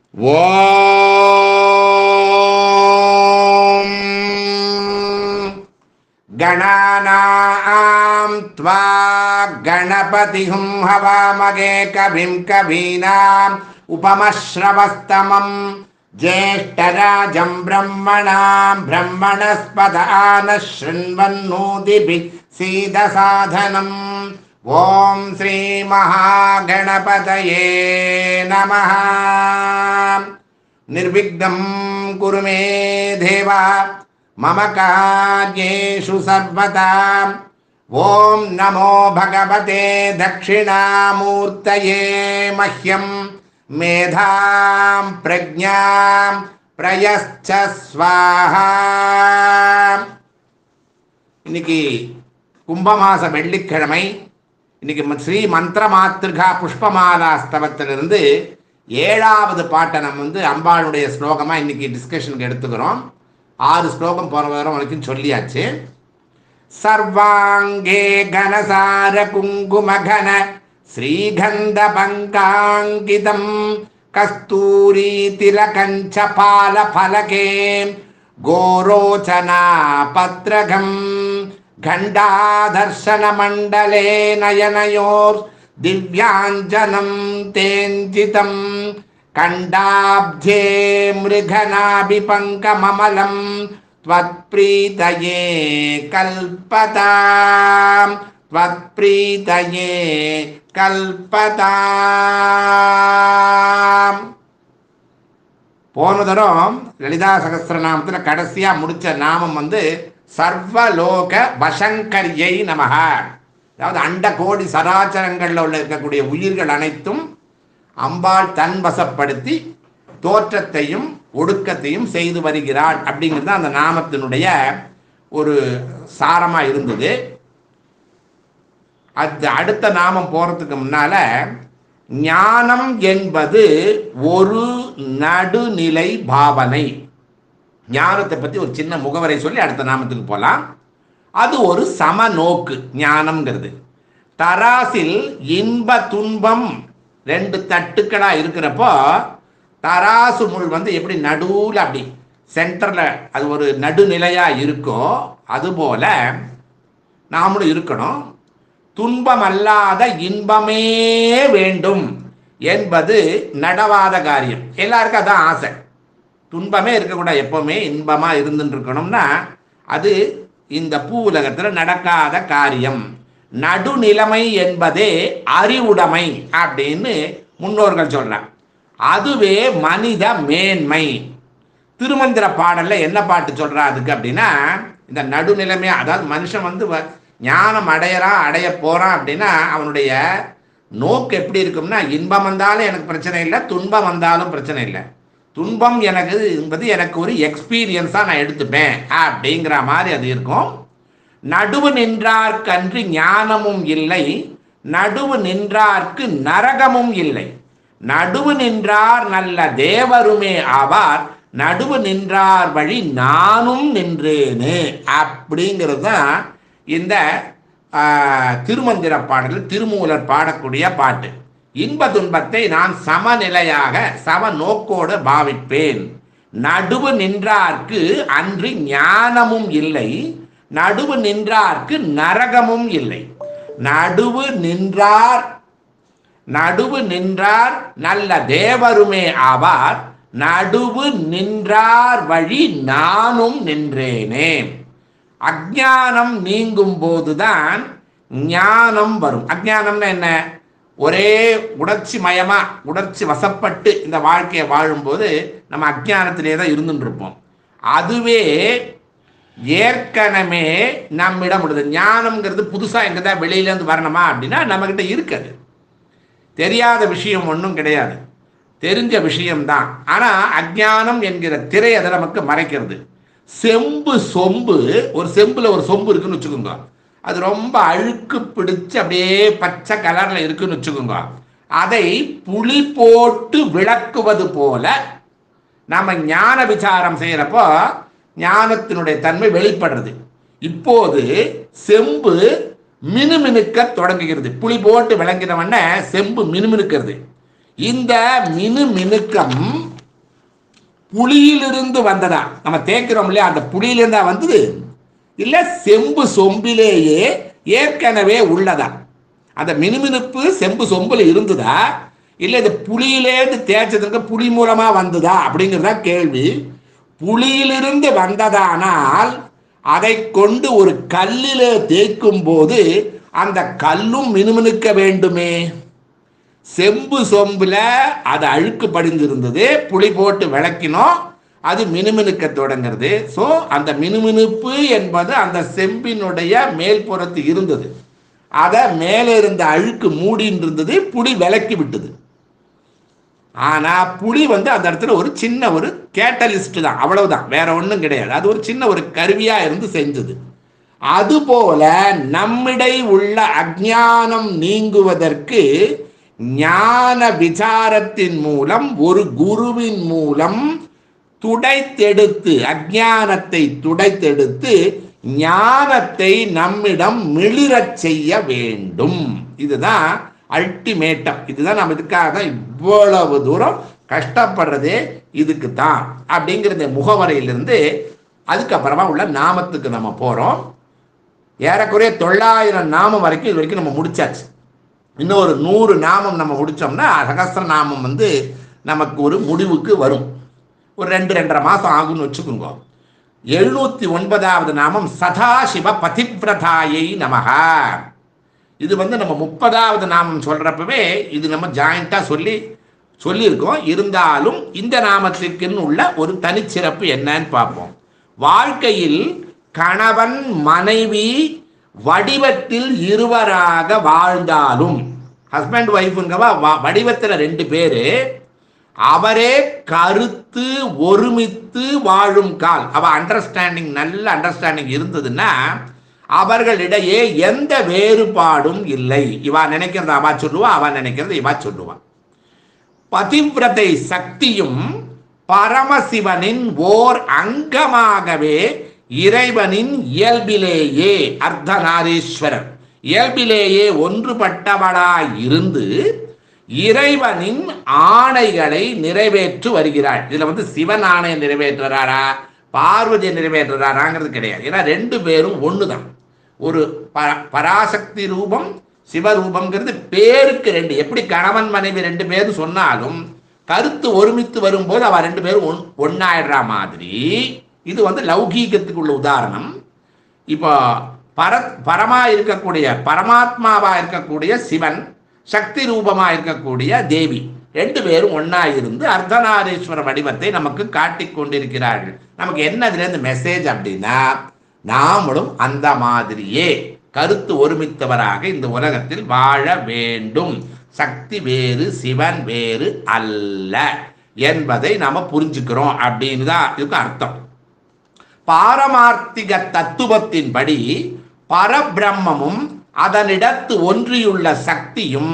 ॐ गणानां त्वा गणपतिहुं हवामगे कविं कवीनाम् उपमश्रवस्तमम् ज्येष्ठराजं ब्रह्मणां ब्रह्मणस्पद आनः शृण्वन्नोदिभिः सीदसाधनम् ॐ श्रीमहागणपतये नमः निर्विघ्नं कुरु मे देव मम कार्येषु सर्वदा ॐ नमो भगवते दक्षिणामूर्तये मह्यं मेधां प्रज्ञां प्रयश्च स्वाहा இன்னைக்கு கும்பமாச வெள்ளிக்கிழமை இன்னைக்கு ம- ஸ்ரீ மந்திர மாத்திருகா புஷ்பமாலா ஸ்தவத்திலிருந்து ஏழாவது பாட்டை நம்ம வந்து அம்பாளுடைய ஸ்லோகமாக இன்னைக்கு டிஸ்கஷனுக்கு எடுத்துக்கிறோம் ஆறு ஸ்லோகம் போன வாரம் வரைக்கும் சொல்லியாச்சு சர்வாங்கே கனசார குங்குமகன ஸ்ரீகந்த பங்காங்கிதம் கஸ்தூரி திலகஞ்ச பால பலகே கோரோச்சனா பத்ரகம் கண்டாதர்ஷன மண்டலே நயனயோர் திவ்யாஞ்சனம் தேஞ்சிதம் கண்டாப்ஜே மிருகநாபிபங்கமமலம் त्वत्प्रीतये कल्पताम् त्वत्प्रीतये கல்பதாம் போன தரம் லலிதா சகஸ்திரநாமத்தில் கடைசியாக முடிச்ச நாமம் வந்து சர்வலோக வசங்கரியை நமக அதாவது அண்ட கோடி சராச்சரங்களில் உள்ள இருக்கக்கூடிய உயிர்கள் அனைத்தும் அம்பாள் தன் வசப்படுத்தி தோற்றத்தையும் ஒடுக்கத்தையும் செய்து வருகிறாள் அப்படிங்கிறது தான் அந்த நாமத்தினுடைய ஒரு சாரமாக இருந்தது அது அடுத்த நாமம் போகிறதுக்கு முன்னால ஞானம் என்பது ஒரு நடுநிலை பாவனை ஞானத்தை பற்றி ஒரு சின்ன முகவரை சொல்லி அடுத்த நாமத்துக்கு போகலாம் அது ஒரு சமநோக்கு ஞானம்ங்கிறது தராசில் இன்ப துன்பம் ரெண்டு தட்டுக்களாக இருக்கிறப்போ தராசு முள் வந்து எப்படி நடுவில் அப்படி சென்டரில் அது ஒரு நடுநிலையாக இருக்கோ அதுபோல நாமளும் இருக்கணும் துன்பமல்லாத இன்பமே வேண்டும் என்பது நடவாத காரியம் எல்லாருக்கும் அதான் ஆசை துன்பமே இருக்கக்கூடாது எப்பவுமே இன்பமாக இருந்துட்டு இருக்கணும்னா அது இந்த பூ உலகத்தில் நடக்காத காரியம் நடுநிலைமை என்பதே அறிவுடைமை அப்படின்னு முன்னோர்கள் சொல்றாங்க அதுவே மனித மேன்மை திருமந்திர பாடல்ல என்ன பாட்டு சொல்றா அதுக்கு அப்படின்னா இந்த நடுநிலைமை அதாவது மனுஷன் வந்து வ- ஞானம் அடையறான் அடைய போறான் அப்படின்னா அவனுடைய நோக்கு எப்படி இருக்கும்னா இன்பம் வந்தாலும் எனக்கு பிரச்சனை இல்லை துன்பம் வந்தாலும் பிரச்சனை இல்லை துன்பம் எனக்கு என்பது எனக்கு ஒரு எக்ஸ்பீரியன்ஸாக நான் எடுத்துப்பேன் அப்படிங்கிற மாதிரி அது இருக்கும் நடுவு நின்றார்க்கன்று ஞானமும் இல்லை நடுவு நின்றார்க்கு நரகமும் இல்லை நடுவு நின்றார் நல்ல தேவருமே ஆவார் நடுவு நின்றார் வழி நானும் நின்றேனே அப்படிங்கிறது தான் இந்த ஆ, திருமந்திர பாடலில் திருமூலர் பாடக்கூடிய பாட்டு இன்ப துன்பத்தை நான் சமநிலையாக சம நோக்கோடு பாவிப்பேன் நடுவு நின்றார்க்கு அன்று ஞானமும் இல்லை நடுவு நின்றார்க்கு நரகமும் இல்லை நடுவு நின்றார் நடுவு நின்றார் நல்ல தேவருமே ஆவார் நடுவு நின்றார் வழி நானும் நின்றேனே அஜானம் நீங்கும் போதுதான் ஞானம் வரும் அஜானம்னா என்ன ஒரே உணர்ச்சி மயமா உணர்ச்சி வசப்பட்டு இந்த வாழ்க்கையை வாழும்போது நம்ம அஜானத்திலே தான் இருந்துட்டு இருப்போம் அதுவே ஏற்கனவே நம்மிடம் உள்ளது ஞானம்ங்கிறது புதுசாக எங்கே தான் வெளியிலேருந்து வரணுமா அப்படின்னா நம்மக்கிட்ட இருக்குது தெரியாத விஷயம் ஒன்றும் கிடையாது தெரிஞ்ச விஷயம்தான் ஆனால் அஜ்ஞானம் என்கிற திரை அதை நமக்கு மறைக்கிறது செம்பு சொம்பு ஒரு செம்புல ஒரு சொம்பு இருக்குன்னு வச்சுக்கோங்க அது ரொம்ப அழுக்கு பிடிச்சு அப்படியே பச்சை கலர்ல இருக்குன்னு வச்சுக்கோங்க அதை புளி போட்டு விளக்குவது போல நம்ம ஞான விசாரம் செய்யறப்போ ஞானத்தினுடைய தன்மை வெளிப்படுறது இப்போது செம்பு மினுமினுக்க தொடங்குகிறது புளி போட்டு விளங்கினவன செம்பு மினுமினுக்கிறது இந்த மினுமினுக்கம் புளியிலிருந்து வந்ததா நம்ம தேய்க்கிறோம் இல்லையா அந்த புளியிலிருந்தா வந்தது இல்ல செம்பு சொம்பிலேயே ஏற்கனவே உள்ளதா அந்த மினுமினுப்பு செம்பு சொம்புல இருந்ததா இல்ல இது புளியிலேருந்து தேய்ச்சதுக்கு புளி மூலமா வந்ததா அப்படிங்கிறதா கேள்வி புளியிலிருந்து வந்ததானால் அதை கொண்டு ஒரு கல்லிலே தேய்க்கும் போது அந்த கல்லும் மினுமினுக்க வேண்டுமே செம்பு சொம்புல அது அழுக்கு படிந்திருந்தது புளி போட்டு விளக்கினோம் அது மினுமினுக்க தொடங்குறது ஸோ அந்த மினுமினுப்பு என்பது அந்த செம்பினுடைய மேல்புறத்து இருந்தது அதை மேலே இருந்த அழுக்கு மூடின்னு இருந்தது புளி விலக்கி விட்டது ஆனா புளி வந்து அந்த இடத்துல ஒரு சின்ன ஒரு கேட்டலிஸ்ட் தான் அவ்வளவுதான் வேற ஒன்றும் கிடையாது அது ஒரு சின்ன ஒரு கருவியா இருந்து செஞ்சது அதுபோல நம்மிடை உள்ள அஜானம் நீங்குவதற்கு ஞான விசாரத்தின் மூலம் ஒரு குருவின் மூலம் துடைத்தெடுத்து அஜானத்தை துடைத்தெடுத்து ஞானத்தை நம்மிடம் மிளிரச் செய்ய வேண்டும் இதுதான் அல்டிமேட்டம் இதுதான் நம்ம இதுக்காக தான் இவ்வளவு தூரம் கஷ்டப்படுறதே இதுக்கு தான் அப்படிங்கிற இந்த முகவரையிலிருந்து அதுக்கப்புறமா உள்ள நாமத்துக்கு நம்ம போறோம் ஏறக்குறைய தொள்ளாயிரம் நாமம் வரைக்கும் இது வரைக்கும் நம்ம முடிச்சாச்சு இன்னும் ஒரு நூறு நாமம் நம்ம முடிச்சோம்னா சகஸ்ர நாமம் வந்து நமக்கு ஒரு முடிவுக்கு வரும் ஒரு ரெண்டு ரெண்டரை மாதம் ஆகும்னு வச்சுக்கோங்க எழுநூத்தி ஒன்பதாவது நாமம் சதாசிவ பதிவிரதாயை நமகா இது வந்து நம்ம முப்பதாவது நாமம் சொல்றப்பவே இது நம்ம ஜாயிண்டா சொல்லி சொல்லியிருக்கோம் இருந்தாலும் இந்த நாமத்திற்குன்னு உள்ள ஒரு தனிச்சிறப்பு என்னன்னு பார்ப்போம் வாழ்க்கையில் கணவன் மனைவி வடிவத்தில் இருவராக வாழ்ந்தாலும் ஹஸ்பண்ட் ஒய்ஃபுங்கவா வடிவத்தில் ரெண்டு பேரு அவரே கருத்து ஒருமித்து வாழும் கால் அவ அண்டர்ஸ்டாண்டிங் நல்ல அண்டர்ஸ்டாண்டிங் இருந்ததுன்னா அவர்களிடையே எந்த வேறுபாடும் இல்லை இவா நினைக்கிறத அவா சொல்லுவா அவ நினைக்கிறத இவா சொல்லுவா பதிவிரதை சக்தியும் பரமசிவனின் ஓர் அங்கமாகவே இறைவனின் இயல்பிலேயே அர்த்தநாரீஸ்வரர் இயல்பிலேயே ஒன்றுபட்டவளாய் இருந்து இறைவனின் ஆணைகளை நிறைவேற்றி வருகிறாள் இதுல வந்து சிவன் ஆணையை நிறைவேற்றுறாரா பார்வதியை நிறைவேற்றுறாராங்கிறது கிடையாது ஏன்னா ரெண்டு பேரும் ஒண்ணுதான் ஒரு ப- பராசக்தி ரூபம் சிவரூபம்ங்கிறது பேருக்கு ரெண்டு எப்படி கணவன் மனைவி ரெண்டு பேரும் சொன்னாலும் கருத்து ஒருமித்து வரும்போது அவ ரெண்டு பேரும் ஒன் ஒன்னாயிடுற மாதிரி இது வந்து லௌகீகத்துக்கு உள்ள உதாரணம் இப்போ பர பரமா இருக்கக்கூடிய பரமாத்மாவா இருக்கக்கூடிய சிவன் சக்தி ரூபமா இருக்கக்கூடிய தேவி ரெண்டு பேரும் ஒண்ணா இருந்து அர்த்தநாரீஸ்வர வடிவத்தை நமக்கு காட்டிக் கொண்டிருக்கிறார்கள் நமக்கு என்ன இதுல இருந்து மெசேஜ் அப்படின்னா நாமளும் அந்த மாதிரியே கருத்து ஒருமித்தவராக இந்த உலகத்தில் வாழ வேண்டும் சக்தி வேறு சிவன் வேறு அல்ல என்பதை நாம புரிஞ்சுக்கிறோம் அப்படின்னு தான் இதுக்கு அர்த்தம் பாரமார்த்திக தத்துவத்தின்படி பரபிரம்மமும் அதனிடத்து ஒன்றியுள்ள சக்தியும்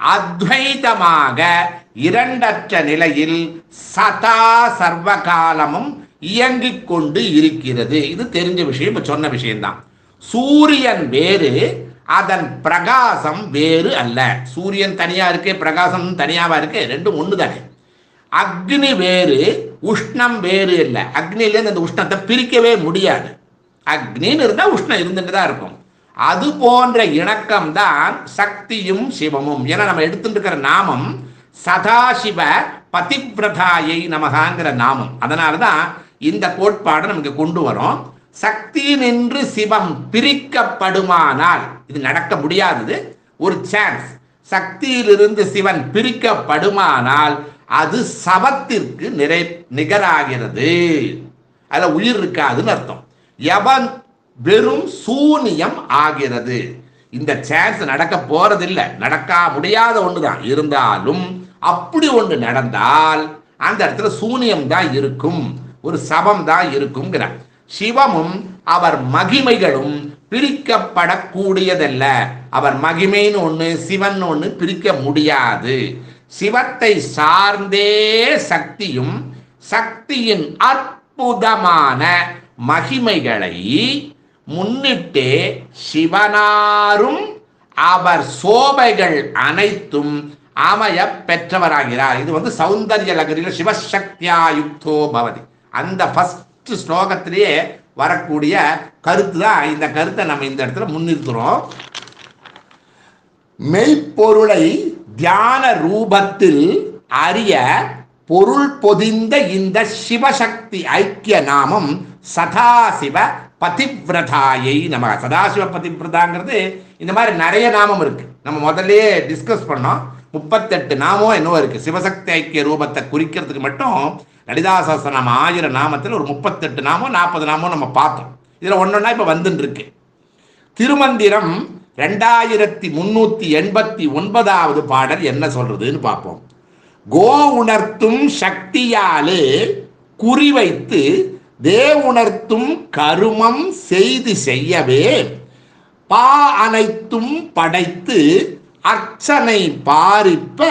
அத்வைதமாக இரண்டற்ற நிலையில் சதா சர்வகாலமும் இயங்கிக் கொண்டு இருக்கிறது இது தெரிஞ்ச விஷயம் இப்ப சொன்ன விஷயம்தான் சூரியன் வேறு அதன் பிரகாசம் வேறு அல்ல சூரியன் தனியா இருக்கு பிரகாசம் தனியாவா இருக்கு ரெண்டும் ஒன்று தானே அக்னி வேறு உஷ்ணம் வேறு இல்லை அக்னிலேருந்து அந்த உஷ்ணத்தை பிரிக்கவே முடியாது அக்னின்னு இருந்தால் உஷ்ணம் இருந்துட்டு தான் இருக்கும் அது போன்ற இணக்கம் தான் சக்தியும் சிவமும் ஏன்னா நம்ம எடுத்துட்டு இருக்கிற நாமம் சதாசிவ பதிவிரதாயை நமகாங்கிற நாமம் அதனால தான் இந்த கோட்பாடை நமக்கு கொண்டு வரோம் சக்தி நின்று சிவம் பிரிக்கப்படுமானால் இது நடக்க முடியாதது ஒரு சான்ஸ் சக்தியிலிருந்து சிவன் பிரிக்கப்படுமானால் அது சவத்திற்கு நிறை நிகராகிறது அதுல உயிர் இருக்காதுன்னு அர்த்தம் எவன் வெறும் சூனியம் ஆகிறது இந்த சான்ஸ் நடக்க போறதில்லை நடக்க முடியாத ஒண்ணுதான் இருந்தாலும் அப்படி ஒன்று நடந்தால் அந்த இடத்துல சூனியம் தான் இருக்கும் ஒரு சபம் தான் இருக்குங்கிறார் சிவமும் அவர் மகிமைகளும் பிரிக்கப்படக்கூடியதல்ல அவர் மகிமைன்னு ஒண்ணு சிவன் ஒண்ணு பிரிக்க முடியாது சிவத்தை சார்ந்தே சக்தியும் சக்தியின் அற்புதமான மகிமைகளை முன்னிட்டே சிவனாரும் அவர் சோபைகள் அனைத்தும் ஆமய பெற்றவராகிறார் இது வந்து சௌந்தர்ய லகரியில் சிவசக்தியா யுக்தோ பவதி அந்த ஃபர்ஸ்ட் ஸ்லோகத்திலேயே வரக்கூடிய கருத்து தான் இந்த கருத்தை நம்ம இந்த இடத்துல முன்னிறுத்துறோம் மெய்ப்பொருளை தியான ரூபத்தில் அறிய பொருள் பொதிந்த இந்த சிவசக்தி ஐக்கிய நாமம் சதாசிவ பதிவிரதாயை நம சதாசிவ பதிவிரதாங்கிறது இந்த மாதிரி நிறைய நாமம் இருக்கு நம்ம முதல்லயே டிஸ்கஸ் பண்ணோம் முப்பத்தெட்டு நாமம் என்னவோ இருக்கு சிவசக்தி ஐக்கிய ரூபத்தை குறிக்கிறதுக்கு மட்டும் லலிதா சஹஸ்ரநாம ஆயிரம் நாமத்தில் ஒரு முப்பத்தெட்டு நாமம் நாற்பது நாமம் நம்ம பார்த்தோம் இதில் ஒன்றொன்னா இப்போ வந்துன்னு இருக்கு திருமந்திரம் ரெண்டாயிரத்தி முன்னூத்தி எண்பத்தி ஒன்பதாவது பாடல் என்ன சொல்றதுன்னு பார்ப்போம் கோ உணர்த்தும் சக்தியாலே குறிவைத்து தே உணர்த்தும் கருமம் செய்து செய்யவே பா அனைத்தும் படைத்து அர்ச்சனை பாரிப்ப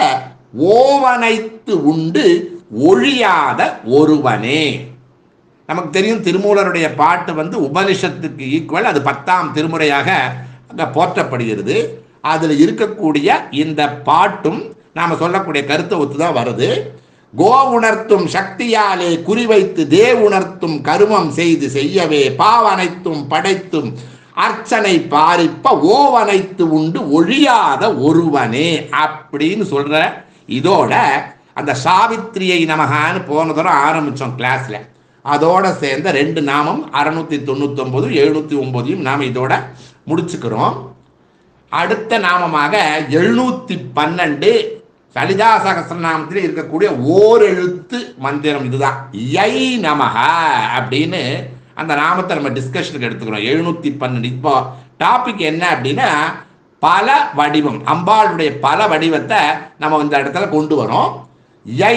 ஓவனைத்து உண்டு ஒழியாத ஒருவனே நமக்கு தெரியும் திருமூலருடைய பாட்டு வந்து உபனிஷத்துக்கு ஈக்குவல் அது பத்தாம் திருமுறையாக அங்கே போற்றப்படுகிறது அதில் இருக்கக்கூடிய இந்த பாட்டும் நாம் சொல்லக்கூடிய கருத்தை ஒத்து தான் வருது கோ உணர்த்தும் சக்தியாலே குறிவைத்து தே உணர்த்தும் கருமம் செய்து செய்யவே பாவனைத்தும் படைத்தும் அர்ச்சனை பாரிப்ப ஓவனைத்து உண்டு ஒழியாத ஒருவனே அப்படின்னு சொல்ற இதோட அந்த சாவித்திரியை நமகான்னு போன தூரம் ஆரம்பிச்சோம் கிளாஸ்ல அதோட சேர்ந்த ரெண்டு நாமம் அறுநூத்தி தொண்ணூத்தி ஒன்பது எழுநூத்தி ஒன்பதையும் நாம் இதோட முடிச்சுக்கிறோம் அடுத்த நாமமாக எழுநூத்தி பன்னெண்டு லலிதா சகசிரநாமத்தில் இருக்கக்கூடிய ஓர் எழுத்து மந்திரம் இதுதான் யை நமக அப்படின்னு அந்த நாமத்தை நம்ம டிஸ்கஷனுக்கு எடுத்துக்கிறோம் எழுநூத்தி பன்னெண்டு இப்போ டாபிக் என்ன அப்படின்னா பல வடிவம் அம்பாளுடைய பல வடிவத்தை நம்ம இந்த இடத்துல கொண்டு வரோம் யை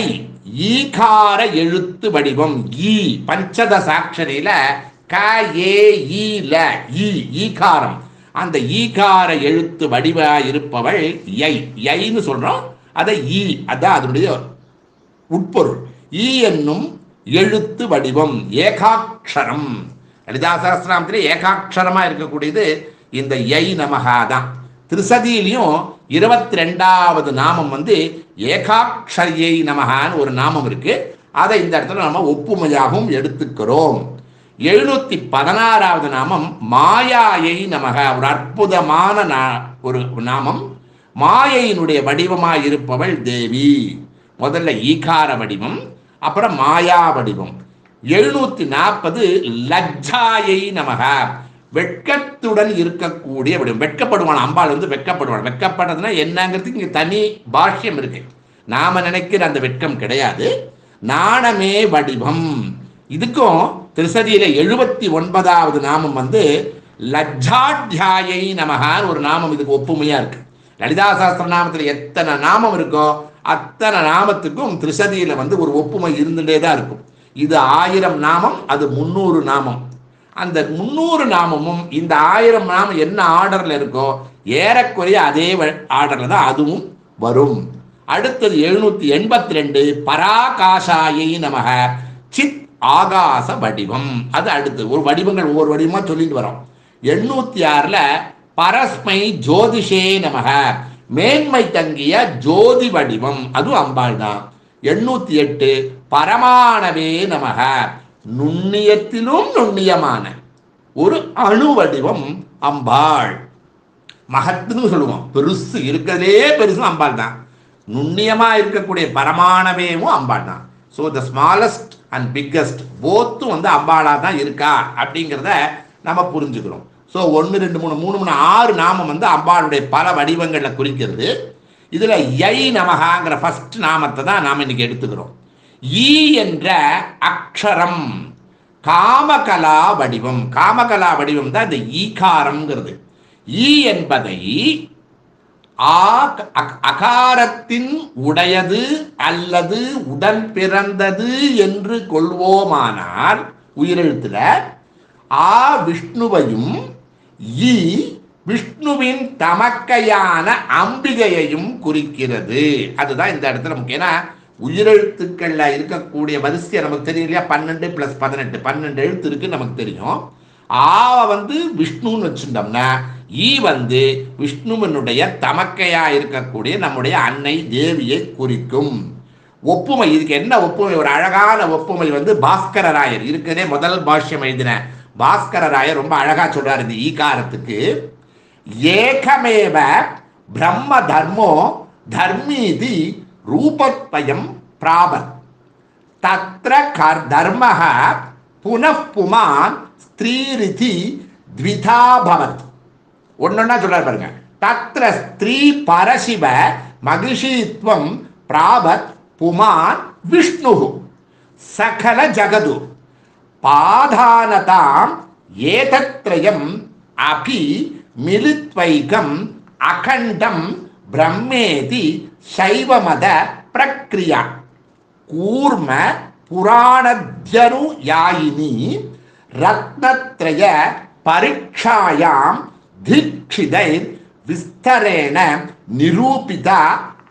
ஈகார எழுத்து வடிவம் ஈ பஞ்சத சாட்சரியில க ஏ ஈ ல ஈ ஈகாரம் அந்த ஈகார எழுத்து வடிவா இருப்பவள் யை யைன்னு சொல்றோம் அதை ஈ அதான் அதனுடைய உட்பொருள் ஈ என்னும் எழுத்து வடிவம் ஏகாட்சரம் லலிதா சகஸ்திராமத்திலே ஏகாட்சரமா இருக்கக்கூடியது இந்த யை நமகா தான் திருசதியிலையும் இருபத்தி ரெண்டாவது நாமம் வந்து ஏகாட்சரியை நமகான்னு ஒரு நாமம் இருக்கு அதை இந்த இடத்துல நம்ம ஒப்புமையாகவும் எடுத்துக்கிறோம் எழுநூத்தி பதினாறாவது நாமம் மாயாயை நமக ஒரு அற்புதமான நா- ஒரு நாமம் மாயையினுடைய வடிவமாய் இருப்பவள் தேவி முதல்ல ஈகார வடிவம் அப்புறம் மாயா வடிவம் எழுநூத்தி நாற்பது லஜ்ஜாயை நமக வெட்கத்துடன் இருக்கக்கூடிய வடிவம் வெட்கப்படுவான் அம்பாள் வந்து வெட்கப்படுவான் வெட்கப்படுறதுன்னா என்னங்கிறதுக்கு இங்க தனி பாஷ்யம் இருக்கு நாம நினைக்கிற அந்த வெட்கம் கிடையாது நாணமே வடிவம் இதுக்கும் திருசதியில எழுபத்தி ஒன்பதாவது நாமம் வந்து லஜ்ஜாத்தியாயை நமகான்னு ஒரு நாமம் இதுக்கு ஒப்புமையா இருக்கு லலிதா சாஸ்திர நாமத்தில் எத்தனை நாமம் இருக்கோ அத்தனை நாமத்துக்கும் திருசதியில வந்து ஒரு ஒப்புமை இருந்துட்டே தான் இருக்கும் இது ஆயிரம் நாமம் அது முந்நூறு நாமம் அந்த முந்நூறு நாமமும் இந்த ஆயிரம் நாமம் என்ன ஆர்டர்ல இருக்கோ ஏறக்குறைய அதே ஆர்டர்ல தான் அதுவும் வரும் அடுத்தது எழுநூத்தி எண்பத்தி ரெண்டு பராகாசாயை நமக சித் ஆகாச வடிவம் அது அடுத்து ஒரு வடிவங்கள் ஒவ்வொரு வடிவமா சொல்லிட்டு வரோம் எண்ணூத்தி ஆறுல பரஸ்மை ஜோதிஷே நமக மேன்மை தங்கிய ஜோதி வடிவம் அதுவும் அம்பாள் தான் எண்ணூத்தி எட்டு பரமானவே நமக நுண்ணியத்திலும் நுண்ணியமான ஒரு அணு வடிவம் அம்பாள் மகத்துன்னு சொல்லுவோம் பெருசு இருக்கிறதுலே பெருசும் அம்பாள் தான் நுண்ணியமா இருக்கக்கூடிய பரமானவேவும் அம்பாள் தான் so the smallest and biggest போத்தும் வந்து அம்பாளா தான் இருக்கா அப்படிங்கிறத நம்ம புரிஞ்சுக்கிறோம் ஸோ ஒன்று ரெண்டு மூணு மூணு மூணு ஆறு நாமம் வந்து அம்பாளுடைய பல வடிவங்களில் குறிக்கிறது இதில் யை நமகாங்கிற ஃபர்ஸ்ட் நாமத்தை தான் நாம் இன்னைக்கு எடுத்துக்கிறோம் ஈ என்ற அக்ஷரம் காமகலா வடிவம் காமகலா வடிவம் தான் இந்த ஈகாரம்ங்கிறது ஈ என்பதை ஆ அ- அகாரத்தின் உடையது அல்லது உடன் பிறந்தது என்று கொள்வோமானால் உயிரெழுத்துல ஆ விஷ்ணுவையும் ஈ விஷ்ணுவின் தமக்கையான அம்பிகையையும் குறிக்கிறது அதுதான் இந்த இடத்துல முக்கியம் ஏன்னா உயிரெழுத்துக்கள்ல இருக்கக்கூடிய வரிசையை நமக்கு தெரியும் இல்லையா பன்னெண்டு பிளஸ் பதினெட்டு பன்னெண்டு எழுத்து இருக்கு நமக்கு தெரியும் ஆவை வந்து விஷ்ணுன்னு வச்சுட்டோம்னா ஈ வந்து விஷ்ணுவனுடைய தமக்கையா இருக்கக்கூடிய நம்முடைய அன்னை தேவியை குறிக்கும் ஒப்புமை இதுக்கு என்ன ஒப்புமை ஒரு அழகான ஒப்புமை வந்து பாஸ்கர ராயர் இருக்கிறதே முதல் பாஷ்யம் எழுதின பாஸ்கர ராயர் ரொம்ப அழகா சொல்றாரு இந்த ஈகாரத்துக்கு ஏகமேவ பிரம்ம தர்மோ தர்மீதி ரூபத்வயம் பிராபத் தத்ர கர் தர்மः புனః புமான் ஸ்திரீரிதி த்விதா பவத் ஒன்னொன்னா சொல்றாரு பாருங்க தத்ர ஸ்திரீ பரசிவ மகிஷித்வம் பிராபத் புமான் விஷ்ணு சகல ஜகது பாதானதாம் ஏதத்ரயம் அபி மிலித்வைகம் அகண்டம் பிரம்மேதி சைவமத பிரக்ரியா கூர்ம புராணத்யனு யாயினி ரத்னத்ரய பரீட்சாயாம் தீட்சிதைர் விஸ்தரேண நிரூபிதா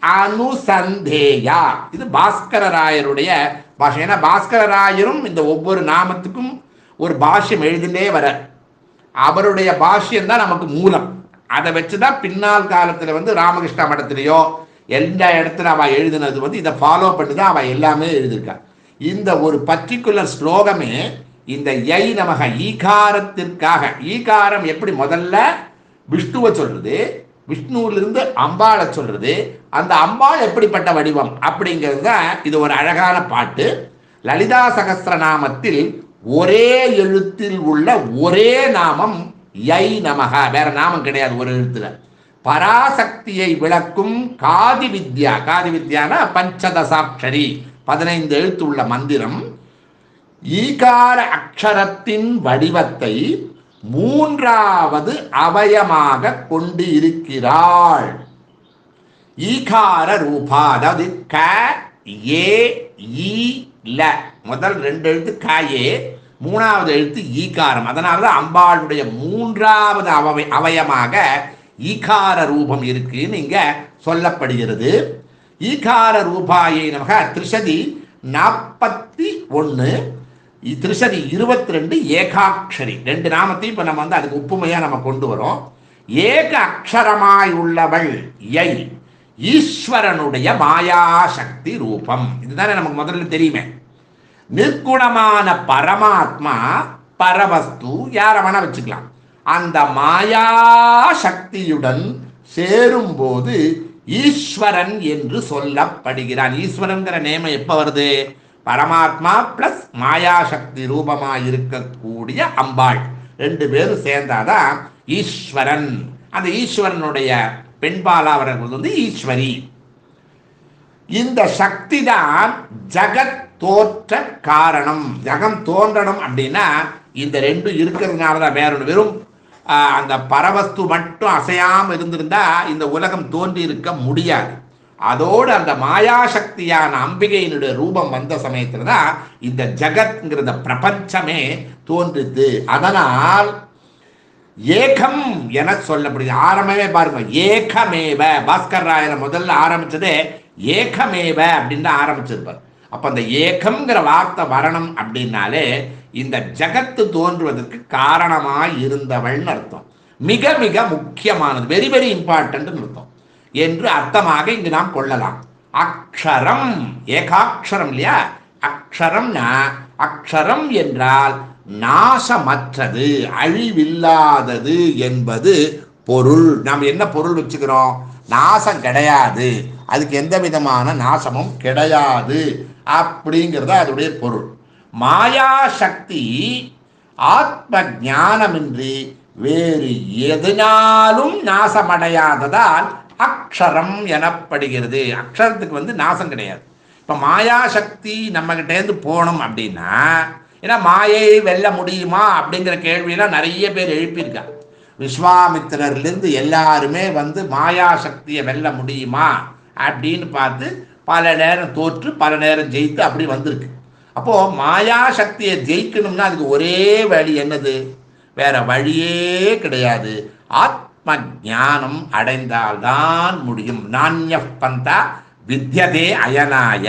அனுசந்தேயா இது பாஸ்கர ராயருடைய பாஷை ஏன்னா பாஸ்கர ராயரும் இந்த ஒவ்வொரு நாமத்துக்கும் ஒரு பாஷ்யம் எழுதிலே வர அவருடைய பாஷ்யம் தான் நமக்கு மூலம் அதை வச்சு தான் பின்னால் காலத்தில் வந்து ராமகிருஷ்ண மடத்திலேயோ எந்த இடத்துல அவள் எழுதினது வந்து இதை ஃபாலோ பண்ணி தான் அவள் எல்லாமே எழுதியிருக்கா இந்த ஒரு பர்டிகுலர் ஸ்லோகமே இந்த யை நமக ஈகாரத்திற்காக ஈகாரம் எப்படி முதல்ல விஷ்ணுவை சொல்றது விஷ்ணுவிலிருந்து அம்பாளை சொல்றது அந்த அம்பாள் எப்படிப்பட்ட வடிவம் அப்படிங்கிறது தான் இது ஒரு அழகான பாட்டு லலிதா சகஸ்ரநாமத்தில் ஒரே எழுத்தில் உள்ள ஒரே நாமம் யை நமக வேற நாமம் கிடையாது ஒரு எழுத்துல பராசக்தியை விளக்கும் காதி வித்யா காதி வித்யானா பஞ்சதசாட்சரி பதினைந்து எழுத்து உள்ள மந்திரம் ஈகார அக்ஷரத்தின் வடிவத்தை மூன்றாவது அவயமாக கொண்டு இருக்கிறாள் ஈகார ரூபா அதாவது க ஏ ஈ ல முதல் ரெண்டு எழுத்து க ஏ மூணாவது எழுத்து ஈகாரம் அதனால தான் அம்பாளுடைய மூன்றாவது அவய அவயமாக ஈகார ரூபம் இருக்குன்னு இங்க சொல்லப்படுகிறது ஈகார ரூபாயை நமக திருஷதி நாற்பத்தி ஒன்று திருஷதி இருபத்தி ரெண்டு ஏகாட்சரி ரெண்டு நாமத்தையும் இப்போ நம்ம வந்து அதுக்கு ஒப்புமையாக நம்ம கொண்டு வரோம் ஏக அக்ஷரமாய் உள்ளவள் யை ஈஸ்வரனுடைய மாயாசக்தி ரூபம் இதுதானே நமக்கு முதல்ல தெரியுமே நிர்குணமான பரமாத்மா பரவஸ்து யாரை வேணா வச்சுக்கலாம் அந்த மாயா சக்தியுடன் சேரும்போது ஈஸ்வரன் என்று சொல்லப்படுகிறான் ஈஸ்வரன்கிற நேமம் எப்ப வருது பரமாத்மா பிளஸ் மாயாசக்தி ரூபமா இருக்கக்கூடிய அம்பாள் ரெண்டு பேரும் சேர்ந்தாதான் ஈஸ்வரன் அந்த ஈஸ்வரனுடைய பெண்பாலா அவர்கள் வந்து ஈஸ்வரி இந்த சக்தி தான் ஜகத் தோற்ற காரணம் ஜகம் தோன்றணும் அப்படின்னா இந்த ரெண்டும் இருக்கிறதுனால தான் வேற ஒன்று வெறும் ஆஹ், அந்த பரவஸ்து மட்டும் அசையாம இருந்திருந்தா இந்த உலகம் தோன்றி இருக்க முடியாது அதோடு அந்த மாயாசக்தியான அம்பிகையினுடைய ரூபம் வந்த சமயத்துல தான் இந்த ஜகத்ங்கிறத பிரபஞ்சமே தோன்றுது அதனால் ஏகம் என சொல்லப்படுது ஆரம்பமே பாருங்க ஏகமேவ பாஸ்கர் ராயரை முதல்ல ஆரம்பிச்சதே ஏகமேவ அப்படின்னு தான் ஆரம்பிச்சிருப்பார் அப்ப அந்த ஏகம்ங்கிற வார்த்தை வரணும் அப்படின்னாலே இந்த ஜகத்து தோன்றுவதற்கு காரணமாய் இருந்தவள்னு அர்த்தம் மிக மிக முக்கியமானது வெரி வெரி இம்பார்ட்டன்ட் அர்த்தம் என்று அர்த்தமாக இங்கு நாம் கொள்ளலாம் அக்ஷரம் ஏகாட்சரம் இல்லையா அக்ஷரம்னா அக்ஷரம் என்றால் நாசமற்றது அழிவில்லாதது என்பது பொருள் நாம் என்ன பொருள் வச்சுக்கிறோம் நாசம் கிடையாது அதுக்கு எந்த விதமான நாசமும் கிடையாது அப்படிங்கிறது அதோடைய பொருள் மாயா சக்தி ஆத்ம ஞானமின்றி வேறு எதனாலும் நாசமடையாததால் அக்ஷரம் எனப்படுகிறது அக்ஷரத்துக்கு வந்து நாசம் கிடையாது இப்போ மாயாசக்தி நம்மகிட்டேருந்து போகணும் அப்படின்னா ஏன்னா மாயை வெல்ல முடியுமா அப்படிங்கிற கேள்வியெல்லாம் நிறைய பேர் எழுப்பியிருக்கா விஸ்வாமித்திரர்லேருந்து எல்லாருமே வந்து மாயாசக்தியை வெல்ல முடியுமா அப்படின்னு பார்த்து பல நேரம் தோற்று பல நேரம் ஜெயித்து அப்படி வந்திருக்கு அப்போது மாயாசக்தியை ஜெயிக்கணும்னா அதுக்கு ஒரே வழி என்னது வேற வழியே கிடையாது ஆத்ம ஞானம் அடைந்தால்தான் முடியும் நானிய பந்தா வித்யதே அயனாய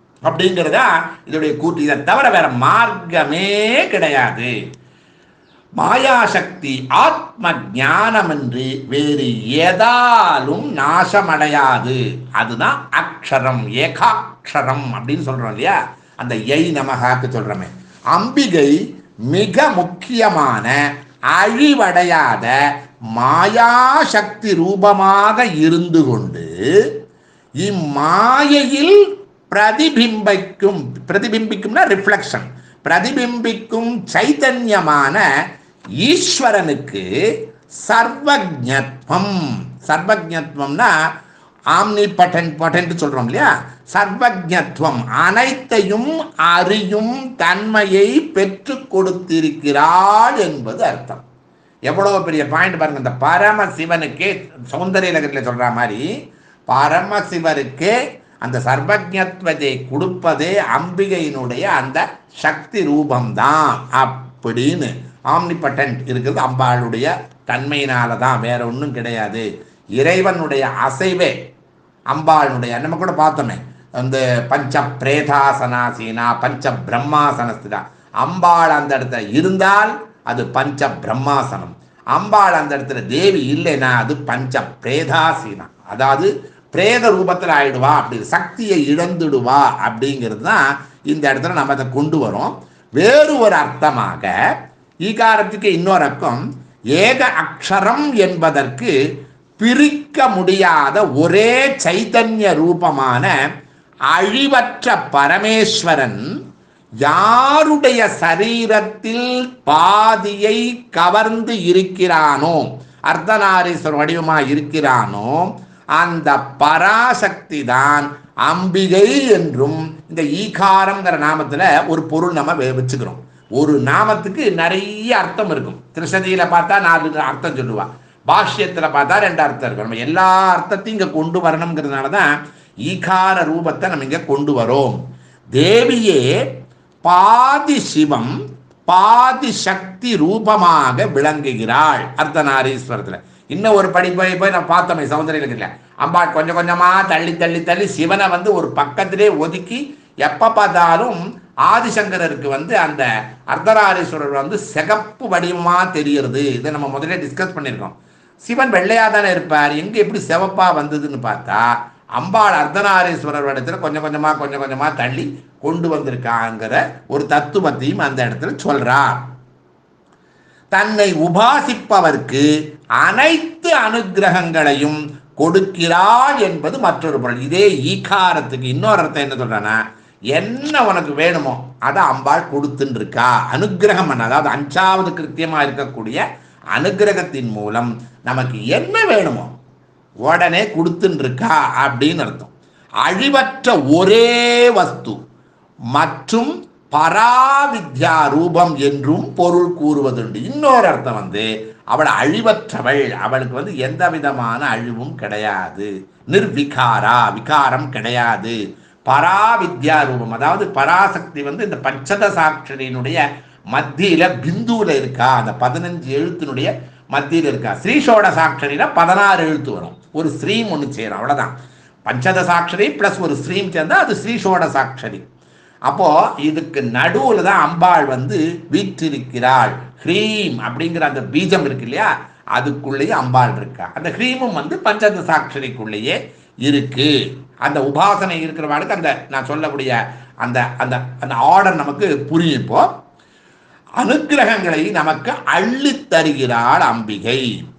அப்படிங்கிறதா இதோடைய கூற்று இதை தவிர வேற மார்க்கமே கிடையாது மாயாசக்தி ஆத்ம ஞானம் என்று வேறு எதாலும் நாசமடையாது அதுதான் அக்ஷரம் ஏகாட்சரம் அப்படின்னு சொல்றோம் இல்லையா அந்த எய் நமகாக்கு சொல்றோமே அம்பிகை மிக முக்கியமான அழிவடையாத மாயாசக்தி ரூபமாக இருந்து கொண்டு இம்மாயையில் பிரதிபிம்பிக்கும் பிரதிபிம்பிக்கும்னா ரிஃப்ளெக்ஷன் பிரதிபிம்பிக்கும் சைத்தன்யமான ஈஸ்வரனுக்கு சர்வஜத்வம் சர்வஜத்வம்னா ஆம்னி பட்டன் பட்டன் சொல்றோம் இல்லையா சர்வஜத்வம் அனைத்தையும் அறியும் தன்மையை பெற்று கொடுத்திருக்கிறாள் என்பது அர்த்தம் எவ்வளவு பெரிய பாயிண்ட் பாருங்க இந்த பரம சிவனுக்கே சௌந்தரிய நகரில் சொல்ற மாதிரி பரமசிவருக்கே அந்த சர்வஜத்வத்தை கொடுப்பதே அம்பிகையினுடைய அந்த சக்தி ரூபம்தான் அப்படின்னு ஆம்னிபட்டன்ட் இருக்கிறது அம்பாளுடைய தன்மையினால தான் வேற ஒன்றும் கிடையாது இறைவனுடைய அசைவே அம்பாளுடைய நம்ம கூட பார்த்தோமே அந்த பஞ்ச பிரேதாசனாசீனா பஞ்ச பிரம்மாசனஸ்திதா அம்பாள் அந்த இடத்துல இருந்தால் அது பஞ்ச பிரம்மாசனம் அம்பாள் அந்த இடத்துல தேவி இல்லைன்னா அது பஞ்ச பிரேதாசீனா அதாவது பிரேத ரூபத்தில் ஆயிடுவா அப்படி சக்தியை இழந்துடுவா அப்படிங்கிறது தான் இந்த இடத்துல நம்ம அதை கொண்டு வரோம் வேறு ஒரு அர்த்தமாக ஈகாரத்துக்கு இன்னொரு அர்த்தம் ஏக அக்ஷரம் என்பதற்கு பிரிக்க முடியாத ஒரே சைத்தன்ய ரூபமான அழிவற்ற பரமேஸ்வரன் யாருடைய சரீரத்தில் பாதியை கவர்ந்து இருக்கிறானோ அர்த்தநாரீஸ்வரர் வடிவமாக இருக்கிறானோ அந்த பராசக்தி தான் அம்பிகை என்றும் இந்த ஈகாரம்ங்கிற நாமத்தில் ஒரு பொருள் நம்ம வெ- வச்சுக்கிறோம் ஒரு நாமத்துக்கு நிறைய அர்த்தம் இருக்கும் திருஷதியில் பார்த்தா நாலு அர்த்தம் சொல்லுவா பாஷ்யத்தில் பார்த்தா ரெண்டு அர்த்தம் இருக்கும் நம்ம எல்லா அர்த்தத்தையும் இங்கே கொண்டு வரணுங்கிறதுனால தான் ஈகார ரூபத்தை நம்ம இங்கே கொண்டு வரோம் தேவியே பாதி சிவம் பாதி சக்தி ரூபமாக விளங்குகிறாள் அர்த்தநாரீஸ்வரத்தில் இன்னும் ஒரு படி போய் போய் நான் பார்த்தோமே சௌந்தரியத்தில் அம்பாள் கொஞ்சம் கொஞ்சமா தள்ளி தள்ளி தள்ளி சிவனை வந்து ஒரு பக்கத்திலே ஒதுக்கி எப்ப பார்த்தாலும் ஆதிசங்கரருக்கு வந்து அந்த அர்த்தநாரீஸ்வரர் வந்து சிகப்பு வடிவமா தெரிகிறது இதை நம்ம முதல்ல டிஸ்கஸ் பண்ணியிருக்கோம் சிவன் வெள்ளையா தானே இருப்பார் எங்க எப்படி சிவப்பா வந்ததுன்னு பார்த்தா அம்பாள் அர்த்தநாரீஸ்வரர் இடத்துல கொஞ்சம் கொஞ்சமா கொஞ்சம் கொஞ்சமா தள்ளி கொண்டு வந்திருக்காங்கிற ஒரு தத்துவத்தையும் அந்த இடத்துல சொல்றார் தன்னை உபாசிப்பவர்க்கு அனைத்து அனுக்கிரகங்களையும் கொடுக்கிறாள் என்பது மற்றொரு பொருள் இதே ஈகாரத்துக்கு இன்னொரு அர்த்தம் என்ன சொல்றானா என்ன உனக்கு வேணுமோ அதை அம்பாள் கொடுத்துன்னு இருக்கா அனுக்கிரகம் பண்ண அதாவது அஞ்சாவது கிருத்தியமா இருக்கக்கூடிய அனுக்கிரகத்தின் மூலம் நமக்கு என்ன வேணுமோ உடனே கொடுத்துன்னு இருக்கா அப்படின்னு அர்த்தம் அழிவற்ற ஒரே வஸ்து மற்றும் பராவித்யா ரூபம் என்றும் பொருள் கூறுவதுண்டு இன்னொரு அர்த்தம் வந்து அவள் அழிவற்றவள் அவளுக்கு வந்து எந்த விதமான அழிவும் கிடையாது நிர்விகாரா விகாரம் கிடையாது பராவித்யா ரூபம் அதாவது பராசக்தி வந்து இந்த பஞ்சத சாட்சரியினுடைய மத்தியில பிந்துவில் இருக்கா அந்த பதினஞ்சு எழுத்தினுடைய மத்தியில் இருக்கா ஸ்ரீஷோட சாட்சரியில பதினாறு எழுத்து வரும் ஒரு ஸ்ரீம் ஒன்று சேரும் அவ்வளவுதான் பஞ்சத சாட்சரி பிளஸ் ஒரு ஸ்ரீம் சேர்ந்தா அது ஸ்ரீஷோட சாட்சரி அப்போ இதுக்கு நடுவுல தான் அம்பாள் வந்து வீற்றிருக்கிறாள் ஹ்ரீம் அப்படிங்கிற அந்த பீஜம் இருக்கு இல்லையா அதுக்குள்ளேயே அம்பாள் இருக்கா அந்த ஹ்ரீமும் வந்து பஞ்சத சாட்சரிக்குள்ளேயே இருக்கு அந்த உபாசனை இருக்கிறவாளுக்கு அந்த நான் சொல்லக்கூடிய அந்த அந்த அந்த ஆர்டர் நமக்கு புரியும் இப்போ அனுக்கிரகங்களை நமக்கு அள்ளித் தருகிறாள் அம்பிகை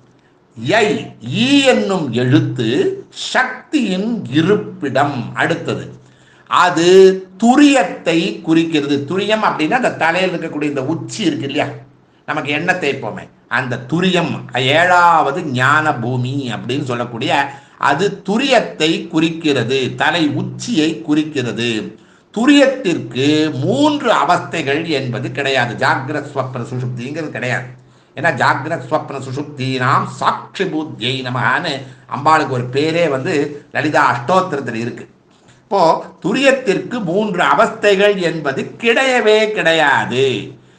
யை ஈ என்னும் எழுத்து சக்தியின் இருப்பிடம் அடுத்தது அது துரியத்தை குறிக்கிறது துரியம் அப்படின்னா அந்த தலையில் இருக்கக்கூடிய இந்த உச்சி இருக்கு இல்லையா நமக்கு எண்ணெய் தேய்ப்போமே அந்த துரியம் ஏழாவது ஞான பூமி அப்படின்னு சொல்லக்கூடிய அது துரியத்தை குறிக்கிறது தலை உச்சியை குறிக்கிறது துரியத்திற்கு மூன்று அவஸ்தைகள் என்பது கிடையாது ஜாகிரத் ஸ்வப்ன சுஷுப்திங்கிறது கிடையாது ஏன்னா ஜாகிரத் ஸ்வப்ன சுஷுப்தி நாம் சாட்சி பூத்தியை நமகான்னு அம்பாளுக்கு ஒரு பேரே வந்து லலிதா அஷ்டோத்திரத்தில் இருக்கு இப்போ துரியத்திற்கு மூன்று அவஸ்தைகள் என்பது கிடையவே கிடையாது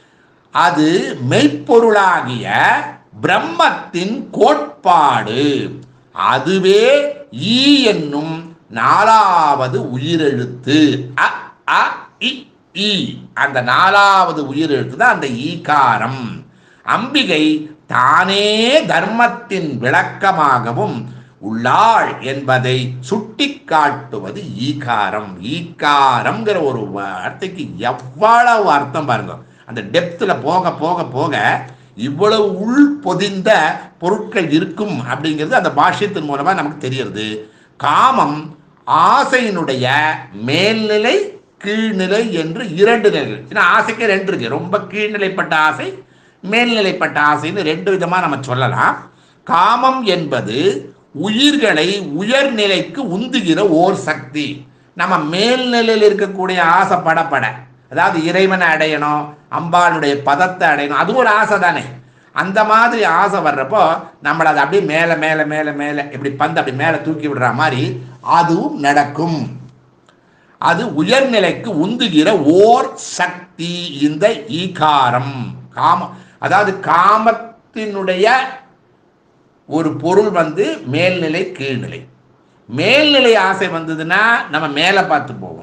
அது மெய்ப்பொருளாகிய பிரம்மத்தின் கோட்பாடு அதுவே ஈ என்னும் நாலாவது உயிரெழுத்து அ அ இ ஈ அந்த நாலாவது உயிரெழுத்து தான் அந்த ஈகாரம் அம்பிகை தானே தர்மத்தின் விளக்கமாகவும் உள்ளாள் என்பதை சுட்டிக்காட்டுவது ஈகாரம் ஈகாரம்ங்கிற ஒரு வார்த்தைக்கு எவ்வளவு அர்த்தம் பாருங்க அந்த டெப்த்தில் போக போக போக இவ்வளவு உள் பொதிந்த பொருட்கள் இருக்கும் அப்படிங்கிறது அந்த பாஷ்யத்தின் மூலமா நமக்கு தெரியுது காமம் ஆசையினுடைய மேல்நிலை கீழ்நிலை என்று இரண்டு நிலைகள் ஏன்னா ஆசைக்கு ரெண்டு இருக்கு ரொம்ப கீழ்நிலைப்பட்ட ஆசை மேல்நிலைப்பட்ட ஆசைன்னு ரெண்டு விதமா நம்ம சொல்லலாம் காமம் என்பது உயிர்களை உயர்நிலைக்கு உந்துகிற ஓர் சக்தி நம்ம மேல்நிலையில் இருக்கக்கூடிய ஆசை படப்பட அதாவது இறைவனை அடையணும் அம்பாளுடைய பதத்தை அடையணும் அது ஒரு ஆசை தானே அந்த மாதிரி ஆசை வர்றப்போ நம்மளை அதை அப்படியே மேலே மேலே மேலே மேலே இப்படி பந்து அப்படி மேலே தூக்கி விடுற மாதிரி அதுவும் நடக்கும் அது உயர்நிலைக்கு உந்துகிற ஓர் சக்தி இந்த ஈகாரம் காம அதாவது காமத்தினுடைய ஒரு பொருள் வந்து மேல்நிலை கீழ்நிலை மேல்நிலை ஆசை வந்ததுன்னா நம்ம மேலே பார்த்து போவோம்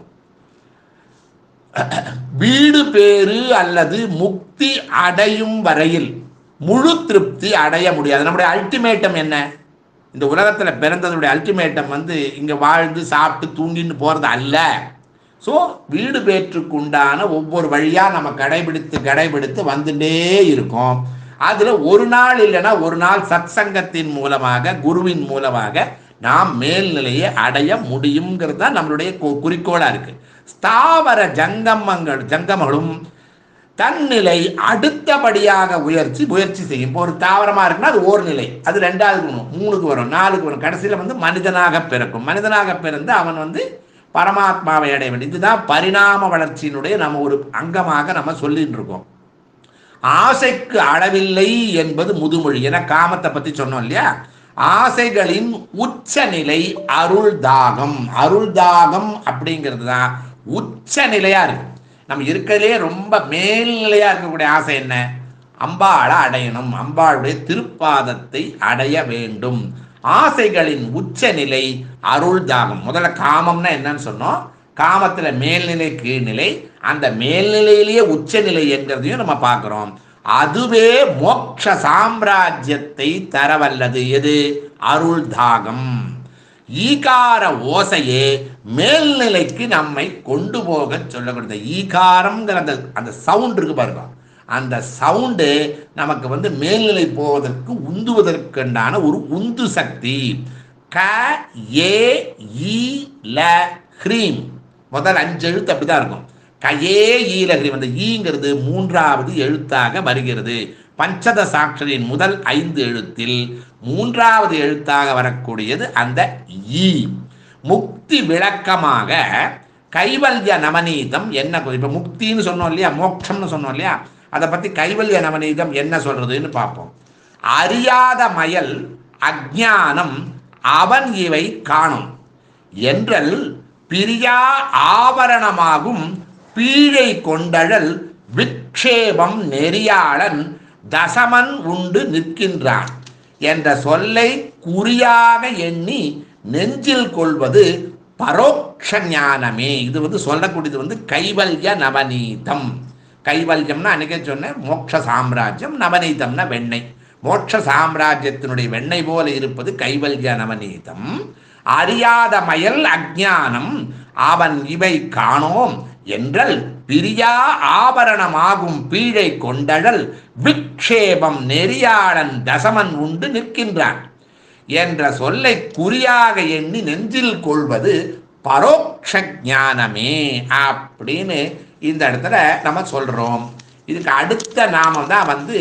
வீடு பேறு அல்லது முக்தி அடையும் வரையில் முழு திருப்தி அடைய முடியாது நம்முடைய அல்டிமேட்டம் என்ன இந்த உலகத்தில் பிறந்ததுடைய அல்டிமேட்டம் வந்து இங்கே வாழ்ந்து சாப்பிட்டு தூங்கின்னு போகிறது அல்ல ஸோ வீடு பேற்றுக்குண்டான ஒவ்வொரு வழியாக நம்ம கடைபிடித்து கடைபிடித்து வந்துட்டே இருக்கோம் அதில் ஒரு நாள் இல்லைன்னா ஒரு நாள் சத்சங்கத்தின் மூலமாக குருவின் மூலமாக நாம் மேல்நிலையை அடைய முடியுங்கிறது தான் நம்மளுடைய கு- குறிக்கோளா இருக்கு ஸ்தாவர ஜங்கமங்கள் ஜங்கமங்களும் தன்னிலை அடுத்தபடியாக உயர்ச்சி முயற்சி செய்யும் இப்போ ஒரு தாவரமா இருக்குன்னா அது ஓர் நிலை அது ரெண்டாவது வரும் மூணுக்கு வரும் நாலுக்கு வரும் கடைசியில் வந்து மனிதனாக பிறக்கும் மனிதனாக பிறந்து அவன் வந்து பரமாத்மாவை அடைய வேண்டும் இதுதான் பரிணாம வளர்ச்சியினுடைய நம்ம ஒரு அங்கமாக நம்ம சொல்லிட்டு இருக்கோம் ஆசைக்கு அளவில்லை என்பது முதுமொழி என காமத்தை பத்தி சொன்னோம் இல்லையா ஆசைகளின் உச்சநிலை அருள் தாகம் அருள் தாகம் அப்படிங்கிறது தான் உச்ச நிலையா இருக்கு நம்ம இருக்கிறதுலே ரொம்ப மேல்நிலையா இருக்கக்கூடிய ஆசை என்ன அம்பாளை அடையணும் அம்பாளுடைய திருப்பாதத்தை அடைய வேண்டும் ஆசைகளின் உச்சநிலை அருள் தாகம் முதல்ல காமம்னா என்னன்னு சொன்னோம் காமத்துல மேல்நிலை கீழ்நிலை அந்த மேல்நிலையிலேயே உச்சநிலை என்கிறதையும் நம்ம பார்க்கிறோம் அதுவே மோட்ச சாம்ராஜ்யத்தை தரவல்லது எது அருள் தாகம் ஈகார ஓசையே மேல்நிலைக்கு நம்மை கொண்டு போக சொல்லப்படுது ஈகாரம்ங்கிற அந்த அந்த சவுண்ட் இருக்கு பாருங்க அந்த சவுண்டு நமக்கு வந்து மேல்நிலை போவதற்கு உந்துவதற்குண்டான ஒரு உந்து சக்தி க ஏ ஈ ல ஹ்ரீம் முதல் அஞ்சு எழுத்து அப்படிதான் இருக்கும் கயே ஈல ஹ்ரீம் அந்த ஈங்கிறது மூன்றாவது எழுத்தாக வருகிறது பஞ்சத சாட்சரின் முதல் ஐந்து எழுத்தில் மூன்றாவது எழுத்தாக வரக்கூடியது அந்த ஈ முக்தி விளக்கமாக கைவல்ய நவநீதம் என்ன கொ- இப்ப முக்தின்னு சொன்னோம் இல்லையா மோட்சம்னு சொன்னோம் இல்லையா அதை பத்தி கைவல்ய நவநீதம் என்ன சொல்றதுன்னு பார்ப்போம் அறியாத மயல் அஜ்ஞானம் அவன் இவை காணும் என்றல் பிரியா ஆவரணமாகும் பீழை கொண்டழல் விக்ஷேபம் நெறியாளன் தசமன் உண்டு நிற்கின்றான் என்ற சொல்லை குறியாக எண்ணி நெஞ்சில் கொள்வது பரோட்ச ஞானமே இது வந்து சொல்லக்கூடியது வந்து கைவல்ய நவநீதம் கைவல்யம்னா அன்னைக்கே சொன்னேன் மோட்ச சாம்ராஜ்யம் நவநீதம்னா வெண்ணெய் மோட்ச சாம்ராஜ்யத்தினுடைய வெண்ணெய் போல இருப்பது கைவல்ய நவநீதம் அறியாத மயல் அஜ்ஞானம் அவன் இவை காணோம் என்றல் பிரியா ஆபரணமாகும் பீழை கொண்டழல் விக்ஷேபம் நெறியாளன் தசமன் உண்டு நிற்கின்றான் என்ற சொல்லை குறியாக எண்ணி நெஞ்சில் கொள்வது பரோட்ச ஞானமே அப்படின்னு இந்த இடத்துல நம்ம சொல்றோம் இதுக்கு அடுத்த நாமம் தான் வந்து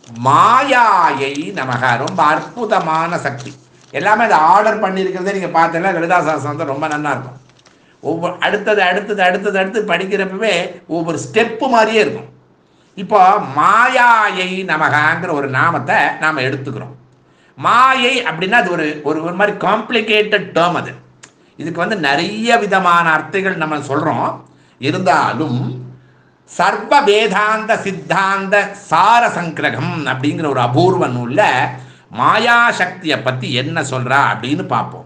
மாயாயை நமக ரொம்ப அற்புதமான சக்தி எல்லாமே அதை ஆர்டர் பண்ணியிருக்கிறதே நீங்கள் பார்த்தீங்கன்னா லலிதா சாஸ்திரம் வந்து ரொம்ப நல்லா இருக்கும் ஒவ்வொரு அடுத்தது அடுத்தது அடுத்தது அடுத்து படிக்கிறப்பவே ஒவ்வொரு ஸ்டெப்பு மாதிரியே இருக்கும் இப்போ மாயாயை நமகாங்கிற ஒரு நாமத்தை நாம் எடுத்துக்கிறோம் மாயை அப்படின்னா அது ஒரு ஒரு ஒரு மாதிரி காம்ப்ளிகேட்டட் டேர்ம் அது இதுக்கு வந்து நிறைய விதமான அர்த்தங்கள் நம்ம சொல்கிறோம் இருந்தாலும் சர்வ வேதாந்த சித்தாந்த சார சங்கிரகம் அப்படிங்கிற ஒரு அபூர்வ நூல்ல மாயா சக்தியை பற்றி என்ன சொல்றா அப்படின்னு பார்ப்போம்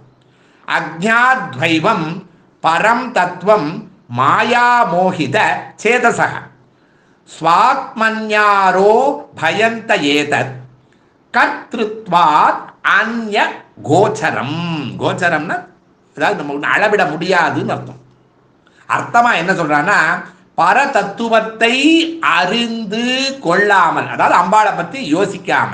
அஜ்ஞாத்வைவம் பரம் தத்துவம் மாயா மோகித சேதசக ஸ்வாத்மன்யாரோ பயந்த ஏதத் கர்த்திருத்வாத் அந்ய கோச்சரம் கோச்சரம்னா அதாவது நம்ம ஒண்ணு அளவிட முடியாதுன்னு அர்த்தம் அர்த்தமா என்ன சொல்றான்னா பர தத்துவத்தை அறிந்து கொள்ளாமல் அதாவது அம்பாளை பத்தி யோசிக்காம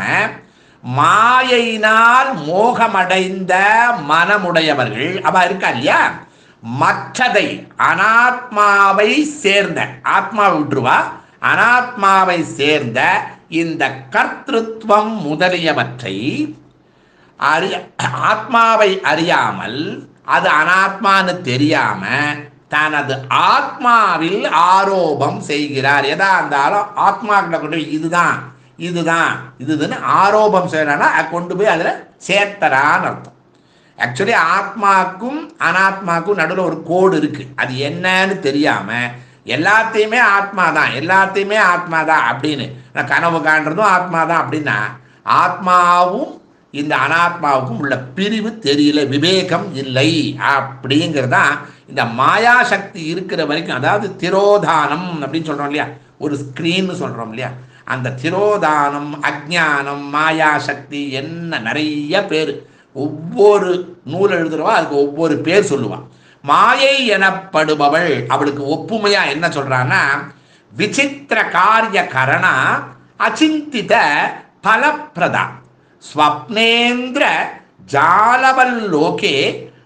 மாயையினால் மோகமடைந்த மனமுடையவர்கள் அவ இருக்கா இல்லையா மற்றதை அனாத்மாவை சேர்ந்த ஆத்மாவை விட்டுருவா அனாத்மாவை சேர்ந்த இந்த கர்த்திருவம் முதலியவற்றை அறிய ஆத்மாவை அறியாமல் அது அனாத்மான்னு தெரியாம தனது ஆத்மாவில் ஆரோபம் செய்கிறார் எதா இருந்தாலும் ஆத்மா கிட்ட கொண்டு போய் இதுதான் இதுதான் இதுன்னு ஆரோபம் செய்யறான்னா அதை கொண்டு போய் அதில் சேர்த்தரான்னு அர்த்தம் ஆக்சுவலி ஆத்மாக்கும் அனாத்மாக்கும் நடுவில் ஒரு கோடு இருக்கு அது என்னன்னு தெரியாம எல்லாத்தையுமே ஆத்மா தான் எல்லாத்தையுமே ஆத்மா தான் அப்படின்னு நான் கனவு காண்றதும் ஆத்மா தான் அப்படின்னா ஆத்மாவும் இந்த அனாத்மாவுக்கும் உள்ள பிரிவு தெரியல விவேகம் இல்லை அப்படிங்கிறது தான் இந்த மாயா சக்தி இருக்கிற வரைக்கும் அதாவது திரோதானம் அப்படின்னு சொல்றோம் இல்லையா ஒரு ஸ்க்ரீன்னு சொல்றோம் இல்லையா அந்த திரோதானம் அஜ்ஞானம் மாயா சக்தி என்ன நிறைய பேர் ஒவ்வொரு நூல் எழுதுறவா அதுக்கு ஒவ்வொரு பேர் சொல்லுவான் மாயை எனப்படுபவள் அவளுக்கு ஒப்புமையா என்ன சொல்றான்னா விசித்திர காரிய கரணா அச்சிந்தித பலப்பிரதா ஸ்வப்னேந்திர ஜாலவல்லோகே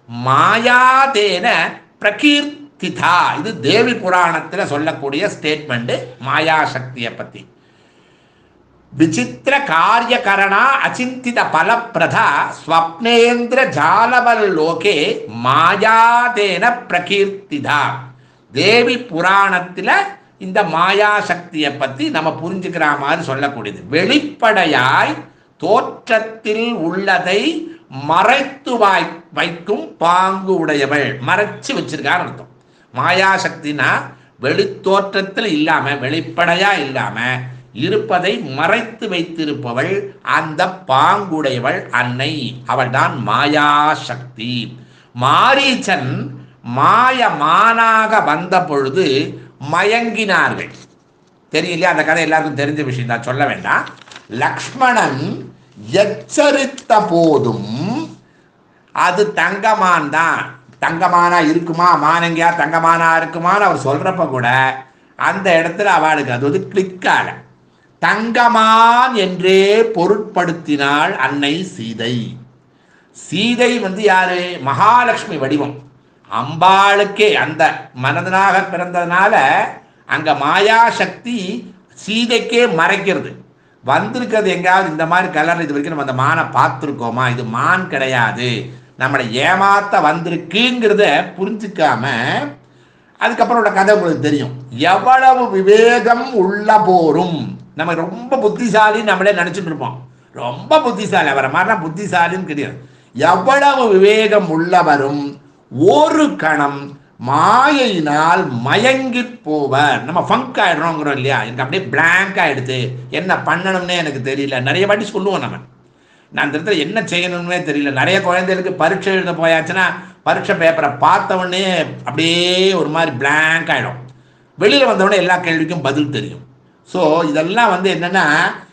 மாயாதேன பிரகீர்த்திதா இது தேவி புராணத்தில் சொல்லக்கூடிய ஸ்டேட்மெண்ட் மாயா சக்தியை பத்தி விசித்திர காரியகரணா அச்சிந்தித பலப்பிரதா ஸ்வப்னேந்திர ஜாலவல்லோகே மாயாதேன பிரகீர்த்திதா தேவி புராணத்தில் இந்த மாயா சக்தியை பற்றி நம்ம புரிஞ்சுக்கிற மாதிரி சொல்லக்கூடியது வெளிப்படையாய் தோற்றத்தில் உள்ளதை மறைத்து வாய் வைக்கும் பாங்கு உடையவள் மறைச்சு வச்சிருக்கான்னு அர்த்தம் மாயா சக்தினா வெளித்தோற்றத்தில் இல்லாம வெளிப்படையா இல்லாம இருப்பதை மறைத்து வைத்திருப்பவள் அந்த பாங்குடையவள் அன்னை அவள்தான் மாயா சக்தி மாரீச்சன் மாயமானாக வந்த பொழுது மயங்கினார்கள் தெரியலையா அந்த கதை எல்லாருக்கும் தெரிஞ்ச விஷயம் தான் சொல்ல வேண்டாம் லக்ஷ்மணன் எச்சரித்த போதும் அது தங்கமான் தான் தங்கமானா இருக்குமா மானங்கியா தங்கமானா இருக்குமான்னு அவர் சொல்றப்ப கூட அந்த இடத்துல அவளுக்கு அது வந்து கிளிக் ஆகல தங்கமான் என்றே பொருட்படுத்தினாள் அன்னை சீதை சீதை வந்து யாரு மகாலட்சுமி வடிவம் அம்பாளுக்கே அந்த மனதனாக பிறந்ததுனால அங்க மாயா சக்தி சீதைக்கே மறைக்கிறது வந்திருக்கிறது எங்கேயாவது இந்த மாதிரி கலர் இது வரைக்கும் நம்ம அந்த மானை பார்த்துருக்கோமா இது மான் கிடையாது நம்மளை ஏமாத்த வந்திருக்குங்கிறத புரிஞ்சுக்காம அதுக்கப்புறம் உள்ள கதை உங்களுக்கு தெரியும் எவ்வளவு விவேகம் உள்ள போரும் நம்ம ரொம்ப புத்திசாலி நம்மளே நினைச்சிட்டு இருப்போம் ரொம்ப புத்திசாலி அவரை மாதிரிலாம் புத்திசாலின்னு கிடையாது எவ்வளவு விவேகம் உள்ளவரும் ஒரு கணம் மாயையினால் மயங்கி போவர் நம்ம ஃபங்க் ஆயிடுறோங்கிறோம் இல்லையா எனக்கு அப்படியே பிளாங்க் ஆயிடுது என்ன பண்ணணும்னே எனக்கு தெரியல நிறைய வாட்டி சொல்லுவோம் நம்ம நான் அந்த இடத்துல என்ன செய்யணும்னே தெரியல நிறைய குழந்தைகளுக்கு பரீட்சை எழுத போயாச்சுன்னா பரீட்சை பேப்பரை பார்த்த உடனே அப்படியே ஒரு மாதிரி பிளாங்க் ஆகிடும் வெளியில் வந்தவுடனே எல்லா கேள்விக்கும் பதில் தெரியும் ஸோ இதெல்லாம் வந்து என்னன்னா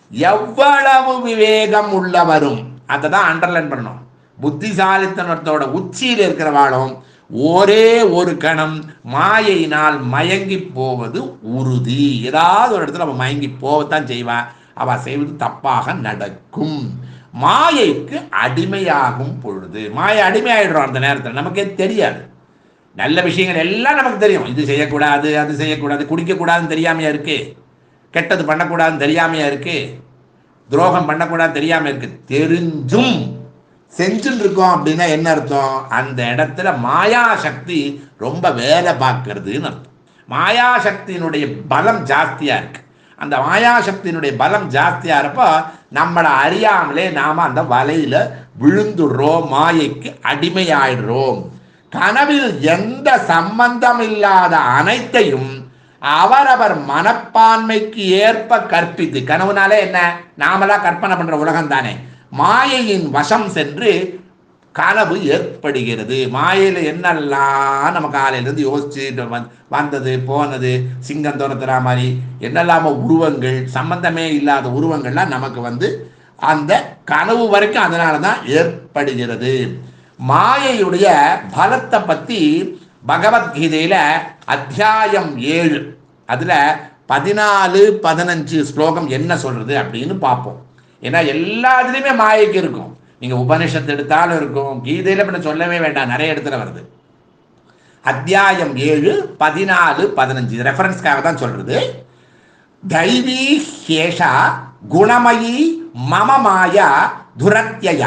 எவ்வளவு விவேகம் உள்ளவரும் அதை தான் அண்டர்லைன் பண்ணணும் புத்திசாலித்தனத்தோட உச்சியில் இருக்கிறவாளும் ஒரே ஒரு கணம் மாயையினால் மயங்கி போவது உறுதி ஏதாவது ஒரு இடத்துல அவன் மயங்கி போகத்தான் செய்வா அவ செய்வது தப்பாக நடக்கும் மாயைக்கு அடிமையாகும் பொழுது மாயை அடிமையாயிடுறோம் அந்த நேரத்தில் நமக்கே தெரியாது நல்ல விஷயங்கள் எல்லாம் நமக்கு தெரியும் இது செய்யக்கூடாது அது செய்யக்கூடாது குடிக்கக்கூடாதுன்னு தெரியாமையா இருக்கு கெட்டது பண்ணக்கூடாதுன்னு தெரியாமையா இருக்கு துரோகம் பண்ணக்கூடாது தெரியாம இருக்கு தெரிஞ்சும் செஞ்சுட்டு இருக்கோம் அப்படின்னா என்ன அர்த்தம் அந்த இடத்துல மாயா சக்தி ரொம்ப வேலை பார்க்கறதுன்னு அர்த்தம் மாயா சக்தியினுடைய பலம் ஜாஸ்தியா இருக்கு அந்த மாயா சக்தியினுடைய பலம் ஜாஸ்தியா இருப்போ நம்மளை அறியாமலே நாம அந்த வலையில விழுந்துடுறோம் மாயைக்கு அடிமையாயிடுறோம் கனவில் எந்த சம்பந்தம் இல்லாத அனைத்தையும் அவரவர் மனப்பான்மைக்கு ஏற்ப கற்பித்து கனவுனாலே என்ன நாமளா கற்பனை பண்ற உலகம் தானே மாயையின் வசம் சென்று கனவு ஏற்படுகிறது மாயையில் என்னெல்லாம் நம்ம காலையிலேருந்து யோசிச்சுட்டு வந் வந்தது போனது சிங்கம் துரத்துற மாதிரி என்னெல்லாமோ உருவங்கள் சம்பந்தமே இல்லாத உருவங்கள்லாம் நமக்கு வந்து அந்த கனவு வரைக்கும் அதனால தான் ஏற்படுகிறது மாயையுடைய பலத்தை பற்றி பகவத்கீதையில் அத்தியாயம் ஏழு அதில் பதினாலு பதினஞ்சு ஸ்லோகம் என்ன சொல்றது அப்படின்னு பார்ப்போம் ஏன்னா எல்லா இதுலேயுமே மாயைக்கு இருக்கும் நீங்கள் உபனிஷத்து எடுத்தாலும் இருக்கும் கீதையில் பண்ண சொல்லவே வேண்டாம் நிறைய இடத்துல வருது அத்தியாயம் ஏழு பதினாலு பதினஞ்சு ரெஃபரன்ஸ்க்காக தான் சொல்றது தைவீ ஹேஷா குணமயி மம மாயா துரத்யயா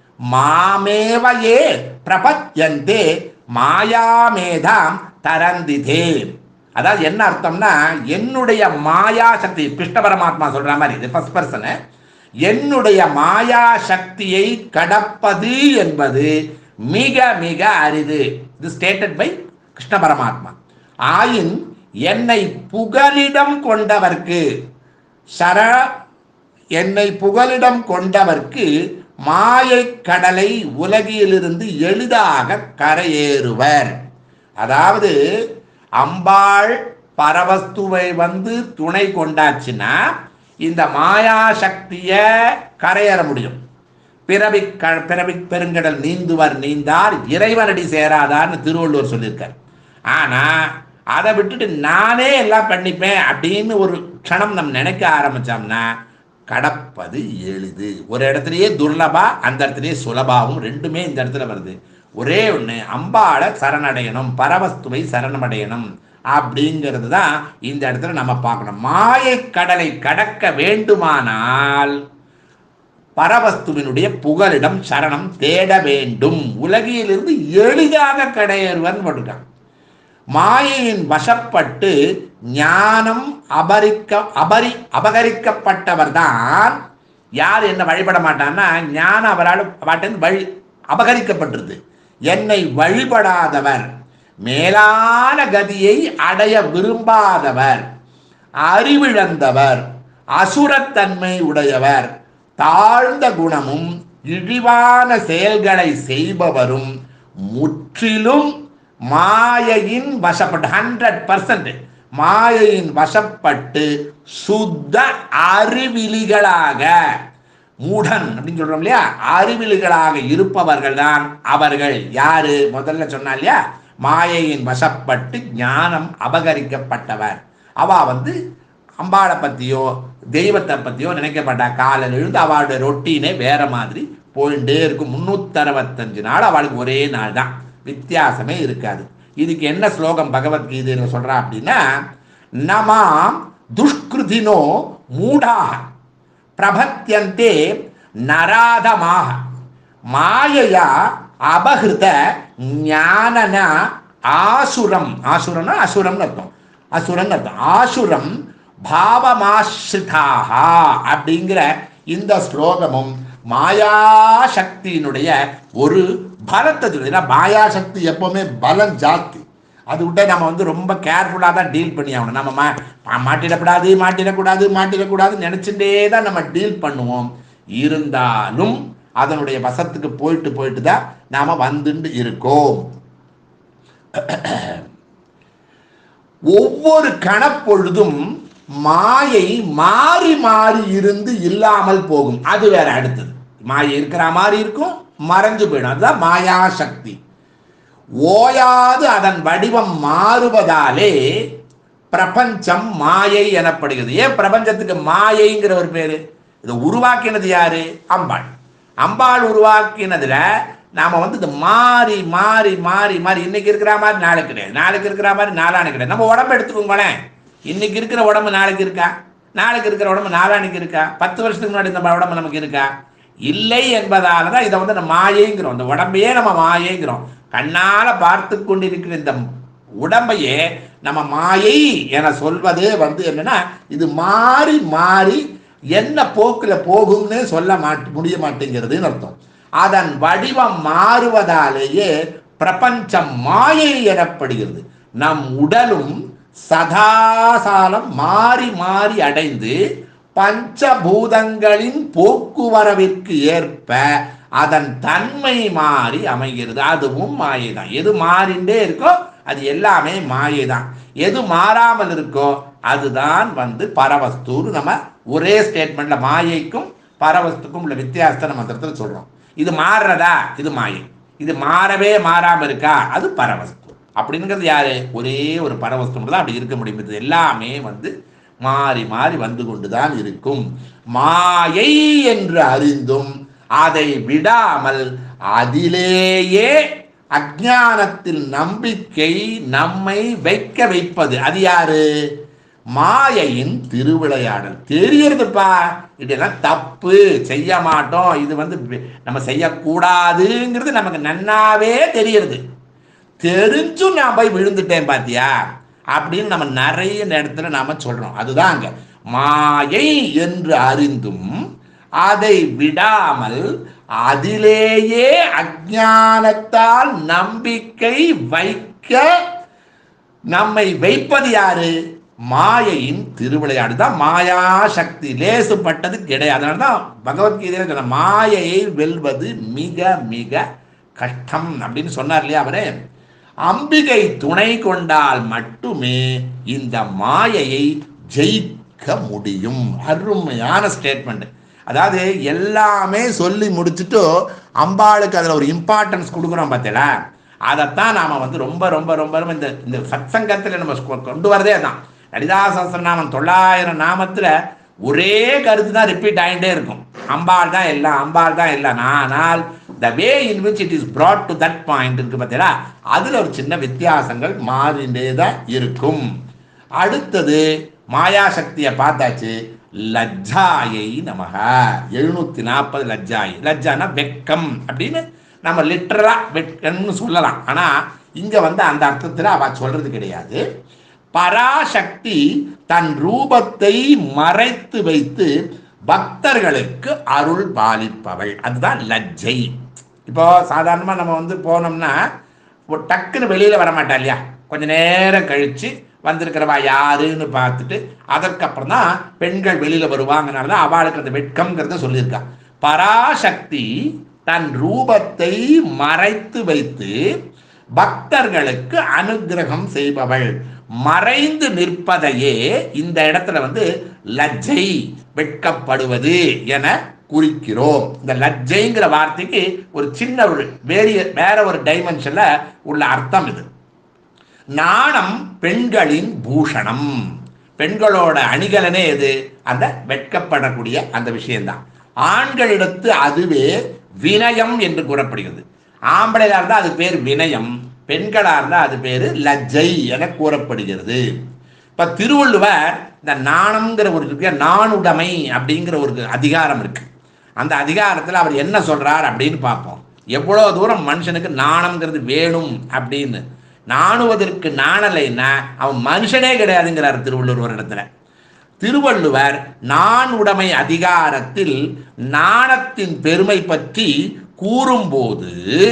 மாமேவ ஏ பிரபத்யந்தே மாயாமேதாம் தரந்திதே அதாவது என்ன அர்த்தம்னா என்னுடைய மாயா சக்தி கிருஷ்ண பரமாத்மா சொல்ற மாதிரி இது ஃபர்ஸ்ட் பர்சனு என்னுடைய மாயா சக்தியை கடப்பது என்பது மிக மிக அரிது இது ஸ்டேட்டட் பை கிருஷ்ண பரமாத்மா ஆயின் என்னை புகலிடம் கொண்டவர்க்கு சர என்னை புகலிடம் கொண்டவர்க்கு மாயை கடலை உலகிலிருந்து எளிதாக கரையேறுவர் அதாவது அம்பாள் பரவஸ்துவை வந்து துணை கொண்டாச்சுன்னா இந்த மாயா சக்தியை கரையேற முடியும் பிறவி க பிறவி பெருங்கடல் நீந்துவர் நீந்தார் இறைவனடி சேராதார்னு திருவள்ளுவர் சொல்லியிருக்கார் ஆனால் அதை விட்டுட்டு நானே எல்லாம் பண்ணிப்பேன் அப்படின்னு ஒரு க்ஷணம் நம்ம நினைக்க ஆரம்பித்தோம்னா கடப்பது எளிது ஒரு இடத்துலயே துர்லபா அந்த இடத்துலயே சுலபாவும் ரெண்டுமே இந்த இடத்துல வருது ஒரே ஒன்று அம்பாளை சரணடையணும் பரவஸ்துவை சரணமடையணும் அப்படிங்கிறது தான் இந்த இடத்துல நம்ம பார்க்கணும் மாயை கடலை கடக்க வேண்டுமானால் பரவஸ்துவினுடைய புகலிடம் சரணம் தேட வேண்டும் உலகிலிருந்து எளிதாக கடையேறுவன் போட்டிருக்கான் மாயையின் வசப்பட்டு ஞானம் அபரிக்க அபரி அபகரிக்கப்பட்டவர்தான் யார் என்ன வழிபட மாட்டான்னா ஞானம் அவரால் அவட்டின் வழி அபகரிக்கப்பட்டிருது என்னை வழிபடாதவர் மேலான கதியை அடைய விரும்பாதவர் அறிவிழந்தவர் அசுரத்தன்மை உடையவர் தாழ்ந்த குணமும் இழிவான செயல்களை செய்பவரும் முற்றிலும் மாயையின் வசப்பட்டு ஹண்ட்ரட் பர்சன்ட் மாயையின் வசப்பட்டு சுத்த அறிவிலிகளாக மூடன் அப்படின்னு சொல்றோம் இல்லையா அறிவிலிகளாக இருப்பவர்கள் தான் அவர்கள் யாரு முதல்ல சொன்னா இல்லையா மாயையின் வசப்பட்டு ஞானம் அபகரிக்கப்பட்டவர் அவ வந்து அம்பாளை பற்றியோ தெய்வத்தை பற்றியோ நினைக்க மாட்டா காலையில் எழுந்து அவளுடைய ரொட்டீனே வேற மாதிரி போயிட்டே இருக்கும் முந்நூற்றறுபத்தஞ்சு நாள் அவளுக்கு ஒரே நாள் தான் வித்தியாசமே இருக்காது இதுக்கு என்ன ஸ்லோகம் பகவத்கீதையில் சொல்றா அப்படின்னா நமாம் துஷ்கிருதினோ மூடாக பிரபத்தியந்தே நராதமாக மாயையா அபகிருத ஞானன ஆசுரம் ஆசுரம்னா அசுரம்னு அர்த்தம் அசுரன் அர்த்தம் ஆசுரம் பாவமாஸ்ரிதாக அப்படிங்கிற இந்த ஸ்லோகமும் மாயாசக்தியினுடைய ஒரு பலத்தை சொல்லுது ஏன்னா மாயாசக்தி எப்பவுமே பலம் ஜாஸ்தி அது விட்ட நம்ம வந்து ரொம்ப கேர்ஃபுல்லாக தான் டீல் பண்ணி ஆகணும் நம்ம மா மா- மாட்டிடக்கூடாது மாட்டிடக்கூடாது மாட்டிடக்கூடாதுன்னு நினச்சிட்டே தான் நம்ம டீல் பண்ணுவோம் இருந்தாலும் அதனுடைய வசத்துக்கு போயிட்டு போயிட்டு தான் நாம் வந்துட்டு இருக்கோம் ஒவ்வொரு கணப்பொழுதும் மாயை மாறி மாறி இருந்து இல்லாமல் போகும் அது வேற அடுத்தது மாயை இருக்கிற மாதிரி இருக்கும் மறைஞ்சு போயிடும் அதுதான் மாயா சக்தி ஓயாது அதன் வடிவம் மாறுவதாலே பிரபஞ்சம் மாயை எனப்படுகிறது ஏன் பிரபஞ்சத்துக்கு மாயைங்கிற ஒரு பேரு இதை உருவாக்கினது யாரு அம்பாள் அம்பாள் உருவாக்கினதுல நாம வந்து இது மாறி மாறி மாறி மாறி இன்னைக்கு இருக்கிற மாதிரி நாளைக்கு கிடையாது நாளைக்கு இருக்கிற மாதிரி நாளானைக்கு கிடையாது நம்ம உடம்பு எடுத்துக்கோங்களேன் இன்னைக்கு இருக்கிற உடம்பு நாளைக்கு இருக்கா நாளைக்கு இருக்கிற உடம்பு நாளானைக்கு இருக்கா பத்து வருஷத்துக்கு முன்னாடி இந்த உடம்பு நமக்கு இருக்கா இல்லை என்பதால தான் இதை வந்து நம்ம மாயைங்கிறோம் இந்த உடம்பையே நம்ம மாயைங்கிறோம் கண்ணால பார்த்து கொண்டிருக்கிற இந்த உடம்பையே நம்ம மாயை என சொல்வது வந்து என்னன்னா இது மாறி மாறி என்ன போக்கில் போகும்னு சொல்ல மாட் முடிய மாட்டேங்கிறதுன்னு அர்த்தம் அதன் வடிவம் மாறுவதாலேயே பிரபஞ்சம் மாயை எனப்படுகிறது நம் உடலும் சதாசாலம் மாறி மாறி அடைந்து பஞ்சபூதங்களின் போக்குவரவிற்கு ஏற்ப அதன் தன்மை மாறி அமைகிறது அதுவும் மாயை தான் எது மாறிண்டே இருக்கோ அது எல்லாமே மாயை தான் எது மாறாமல் இருக்கோ அதுதான் வந்து பரவஸ்துன்னு நம்ம ஒரே ஸ்டேட்மெண்ட்ல மாயைக்கும் பரவஸ்துக்கும் உள்ள வித்தியாசத்தை நம்ம அந்த இடத்துல சொல்றோம் இது மாறுறதா இது மாயை இது மாறவே மாறாம இருக்கா அது பரவஸ்து அப்படிங்கிறது யாரு ஒரே ஒரு பரவஸ்து மட்டும் தான் அப்படி இருக்க முடியும் இது எல்லாமே வந்து மாறி மாறி வந்து கொண்டுதான் இருக்கும் மாயை என்று அறிந்தும் அதை விடாமல் அதிலேயே அஜானத்தில் நம்பிக்கை நம்மை வைக்க வைப்பது அது யாரு மாயையின் திருவிளையாடல் தெரியறதுப்பா இதெல்லாம் தப்பு செய்ய மாட்டோம் இது வந்து வி- நம்ம செய்யக்கூடாதுங்கிறது நமக்கு நன்னாவே தெரியறது தெரிஞ்சும் நான் போய் விழுந்துட்டேன் பாத்தியா அப்படின்னு நம்ம நிறைய இடத்துல நாம சொல்றோம் அதுதான் அங்க மாயை என்று அறிந்தும் அதை விடாமல் அதிலேயே அஜானத்தால் நம்பிக்கை வைக்க நம்மை வைப்பது யாரு மாயையின் திருவிளையாடு தான் மாயா சக்தி லேசுப்பட்டது கிடையாது அதனால தான் பகவத்கீதையில சொன்ன மாயையை வெல்வது மிக மிக கஷ்டம் அப்படின்னு சொன்னார் இல்லையா அவரே அம்பிகை துணை கொண்டால் மட்டுமே இந்த மாயையை ஜெயிக்க முடியும் அருமையான ஸ்டேட்மெண்ட் அதாவது எல்லாமே சொல்லி முடிச்சுட்டு அம்பாளுக்கு அதில் ஒரு இம்பார்ட்டன்ஸ் கொடுக்குறோம் பார்த்தீங்களா அதைத்தான் நாம் வந்து ரொம்ப ரொம்ப ரொம்ப ரொம்ப இந்த இந்த சத்சங்கத்தில் நம்ம கொ- கொண்டு வரதே அதான் லலிதா சஹஸ்ரநாமம் தொள்ளாயிரம் நாமத்தில் ஒரே கருத்து தான் ரிப்பீட் ஆகிட்டே இருக்கும் அம்பாள் தான் எல்லாம் அம்பாள் தான் எல்லாம் ஆனால் the way in which it is brought to that point இருக்கு பார்த்தீங்களா அதில் ஒரு சின்ன வித்தியாசங்கள் மாறிண்டே தான் இருக்கும் அடுத்தது மாயாசக்தியை பார்த்தாச்சு லஜ்ஜாயை நமக எழுநூத்தி நாற்பது லஜ்ஜாயை லஜ்ஜானா வெக்கம் அப்படின்னு நம்ம லிட்டரலா வெட்கம்னு சொல்லலாம் ஆனா இங்க வந்து அந்த அர்த்தத்துல அவ சொல்றது கிடையாது பராசக்தி தன் ரூபத்தை மறைத்து வைத்து பக்தர்களுக்கு அருள் பாலிப்பவள் அதுதான் லஜ்ஜை இப்போ சாதாரணமாக நம்ம வந்து போனோம்னா ஒரு டக்குன்னு வெளியில் வர மாட்டா இல்லையா கொஞ்ச நேரம் கழித்து வந்திருக்கிறவா யாருன்னு பார்த்துட்டு அதற்கப்புறம் தான் பெண்கள் வெளியில் வருவாங்கனால தான் அவளுக்கு அந்த வெட்கம்ங்கிறத சொல்லியிருக்கா பராசக்தி தன் ரூபத்தை மறைத்து வைத்து பக்தர்களுக்கு அனுக்கிரகம் செய்பவள் மறைந்து நிற்பதையே இந்த இடத்துல வந்து லஜ்ஜை வெட்கப்படுவது என குறிக்கிறோம் இந்த லஜ்ஜைங்கிற வார்த்தைக்கு ஒரு சின்ன ஒரு வேறிய வேற ஒரு டைமென்ஷன்ல உள்ள அர்த்தம் இது நாணம் பெண்களின் பூஷணம் பெண்களோட அணிகலனே எது அந்த வெட்கப்படக்கூடிய அந்த விஷயம்தான் ஆண்களிடத்து அதுவே வினயம் என்று கூறப்படுகிறது ஆம்பளையா இருந்தால் அது பேர் வினயம் பெண்களா இருந்தால் அது பேர் லஜ்ஜை என கூறப்படுகிறது இப்ப திருவள்ளுவர் இந்த நாணம்ங்கிற ஒரு இருக்கு நாணுடைமை அப்படிங்கிற ஒரு அதிகாரம் இருக்கு அந்த அதிகாரத்தில் அவர் என்ன சொல்றார் அப்படின்னு பார்ப்போம் எவ்வளோ தூரம் மனுஷனுக்கு நாணம்ங்கிறது வேணும் அப்படின்னு நாணுவதற்கு நாணலைன்னா அவன் மனுஷனே கிடையாதுங்கிறார் திருவள்ளுவர் ஒரு இடத்துல திருவள்ளுவர் நான் உடைமை அதிகாரத்தில் நாணத்தின் பெருமை பற்றி கூறும்போது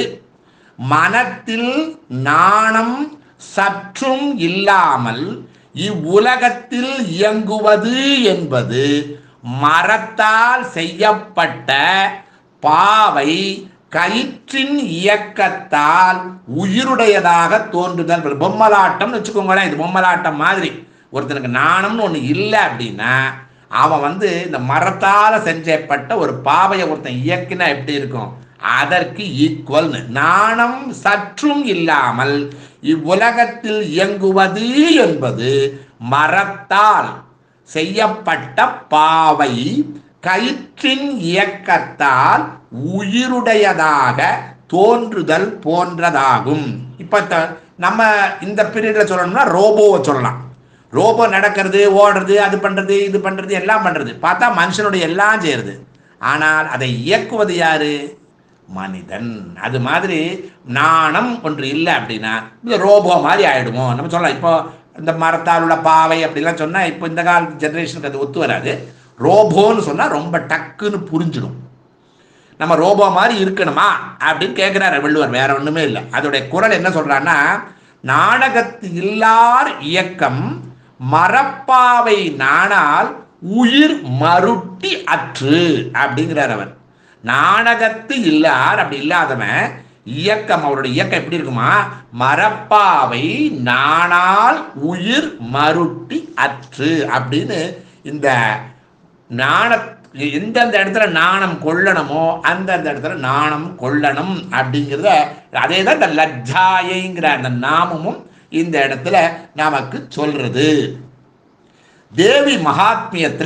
மனத்தில் நாணம் சற்றும் இல்லாமல் இவ்வுலகத்தில் இயங்குவது என்பது மரத்தால் செய்யப்பட்ட பாவை கயிற்றின் இயக்கத்தால் உயிருடையதாக தோன்றுதல் பொம்மலாட்டம்னு வச்சுக்கோங்களேன் இது பொம்மலாட்டம் மாதிரி ஒருத்தனுக்கு நாணம்னு ஒன்று இல்லை அப்படின்னா அவன் வந்து இந்த மரத்தால் செஞ்சப்பட்ட ஒரு பாவையை ஒருத்தன் இயக்கினா எப்படி இருக்கும் அதற்கு ஈக்குவல்னு நாணம் சற்றும் இல்லாமல் இவ்வுலகத்தில் இயங்குவது என்பது மரத்தால் செய்யப்பட்ட பாவை கயிற்றின் இயக்கத்தால் உயிருடையதாக தோன்றுதல் போன்றதாகும் இப்ப த- நம்ம இந்த பீரியட்ல சொல்லணும்னா ரோபோவை சொல்லலாம் ரோபோ நடக்கிறது ஓடுறது அது பண்றது இது பண்றது எல்லாம் பண்றது பார்த்தா மனுஷனுடைய எல்லாம் செய்யறது ஆனால் அதை இயக்குவது யாரு மனிதன் அது மாதிரி நாணம் ஒன்று இல்லை அப்படின்னா இந்த ரோபோ மாதிரி ஆயிடுமோ நம்ம சொல்லலாம் இப்போ இந்த மரத்தால் உள்ள பாவை அப்படிலாம் சொன்னா இப்போ இந்த கால ஜெனரேஷனுக்கு அது ஒத்து வராது ரோபோன்னு சொன்னா ரொம்ப டக்குன்னு புரிஞ்சிடும் நம்ம ரோபோ மாதிரி இருக்கணுமா அப்படின்னு கேட்குறாரு வள்ளுவர் வேற ஒண்ணுமே இல்லை அதோடைய குரல் என்ன சொல்றான்னா நாடகத்து இல்லார் இயக்கம் மரப்பாவை நாணால் உயிர் மருட்டி அற்று அப்படிங்கிறார் அவர் நாணகத்து இல்லார் அப்படி இல்லாதவன் இயக்கம் அவருடைய இயக்கம் எப்படி இருக்குமா மரப்பாவை நாணால் உயிர் மருட்டி அற்று அப்படின்னு இந்த நாண எந்தெந்த இடத்துல நாணம் கொள்ளணுமோ அந்தந்த இடத்துல நாணம் கொள்ளணும் அப்படிங்கிறத அதே தான் இந்த லஜ்ஜாயைங்கிற அந்த நாமமும் இந்த இடத்துல நமக்கு சொல்றது தேவி மகாத்மியத்துல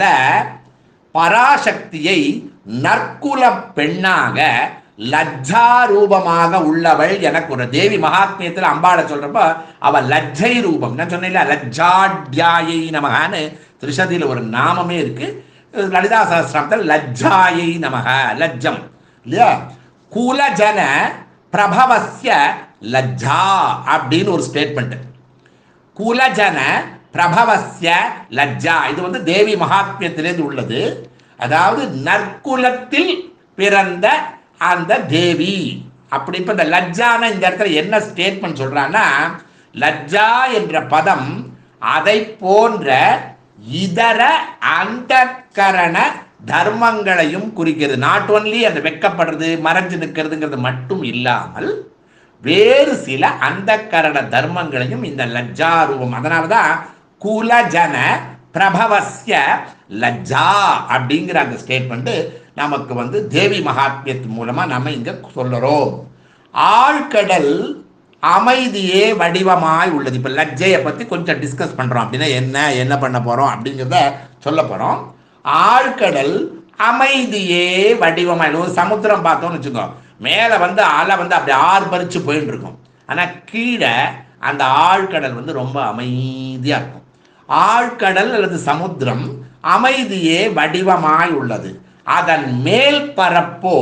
பராசக்தியை நற்குல பெண்ணாக லஜ்ஜா ரூபமாக உள்ளவள் எனக்கு ஒரு தேவி மகாத்மியத்தில் அம்பாளை சொல்றப்ப அவ லஜ்ஜை ரூபம் நான் சொன்னேன் லஜ்ஜாட்யாயை நமகான்னு திருஷதியில் ஒரு நாமமே இருக்கு லலிதா சகசிரத்தில் லஜ்ஜாயை நமக லஜ்ஜம் இல்லையா குலஜன பிரபவஸ்ய லஜ்ஜா அப்படின்னு ஒரு ஸ்டேட்மெண்ட் குலஜன பிரபவஸ்ய லஜ்ஜா இது வந்து தேவி மகாத்மியத்திலேருந்து உள்ளது அதாவது நற்குலத்தில் பிறந்த அந்த தேவி அப்படி இப்ப இந்த லஜ்ஜான இந்த இடத்துல என்ன ஸ்டேட்மெண்ட் சொல்றான்னா லஜ்ஜா என்ற பதம் அதை போன்ற இதர அந்தக்கரண தர்மங்களையும் குறிக்கிறது நாட் ஒன்லி அந்த வெக்கப்படுறது மறைஞ்சு நிற்கிறதுங்கிறது மட்டும் இல்லாமல் வேறு சில அந்தக்கரண தர்மங்களையும் இந்த லஜ்ஜா ரூபம் அதனால தான் குலஜன பிரபவஸ்ய லஜ்ஜா அப்படிங்கிற அந்த ஸ்டேட்மெண்ட் நமக்கு வந்து தேவி மகாத்மியத்து மூலமா நம்ம இங்க சொல்லுறோம் ஆழ்கடல் அமைதியே வடிவமாய் உள்ளது இப்ப லஜ்ஜையை பத்தி கொஞ்சம் டிஸ்கஸ் பண்றோம் அப்படின்னா என்ன என்ன பண்ண போறோம் அப்படிங்கிறத சொல்ல போறோம் ஆழ்கடல் அமைதியே வடிவமாய் ஒரு சமுத்திரம் பார்த்தோம்னு வச்சுக்கோ மேலே வந்து அலை வந்து அப்படி ஆர்ப்பரிச்சு போயின்னு இருக்கும் ஆனால் கீழே அந்த ஆழ்கடல் வந்து ரொம்ப அமைதியாக இருக்கும் ஆழ்கடல் அல்லது சமுத்திரம் அமைதியே வடிவமாய் உள்ளது அதன் மேல் பரப்போ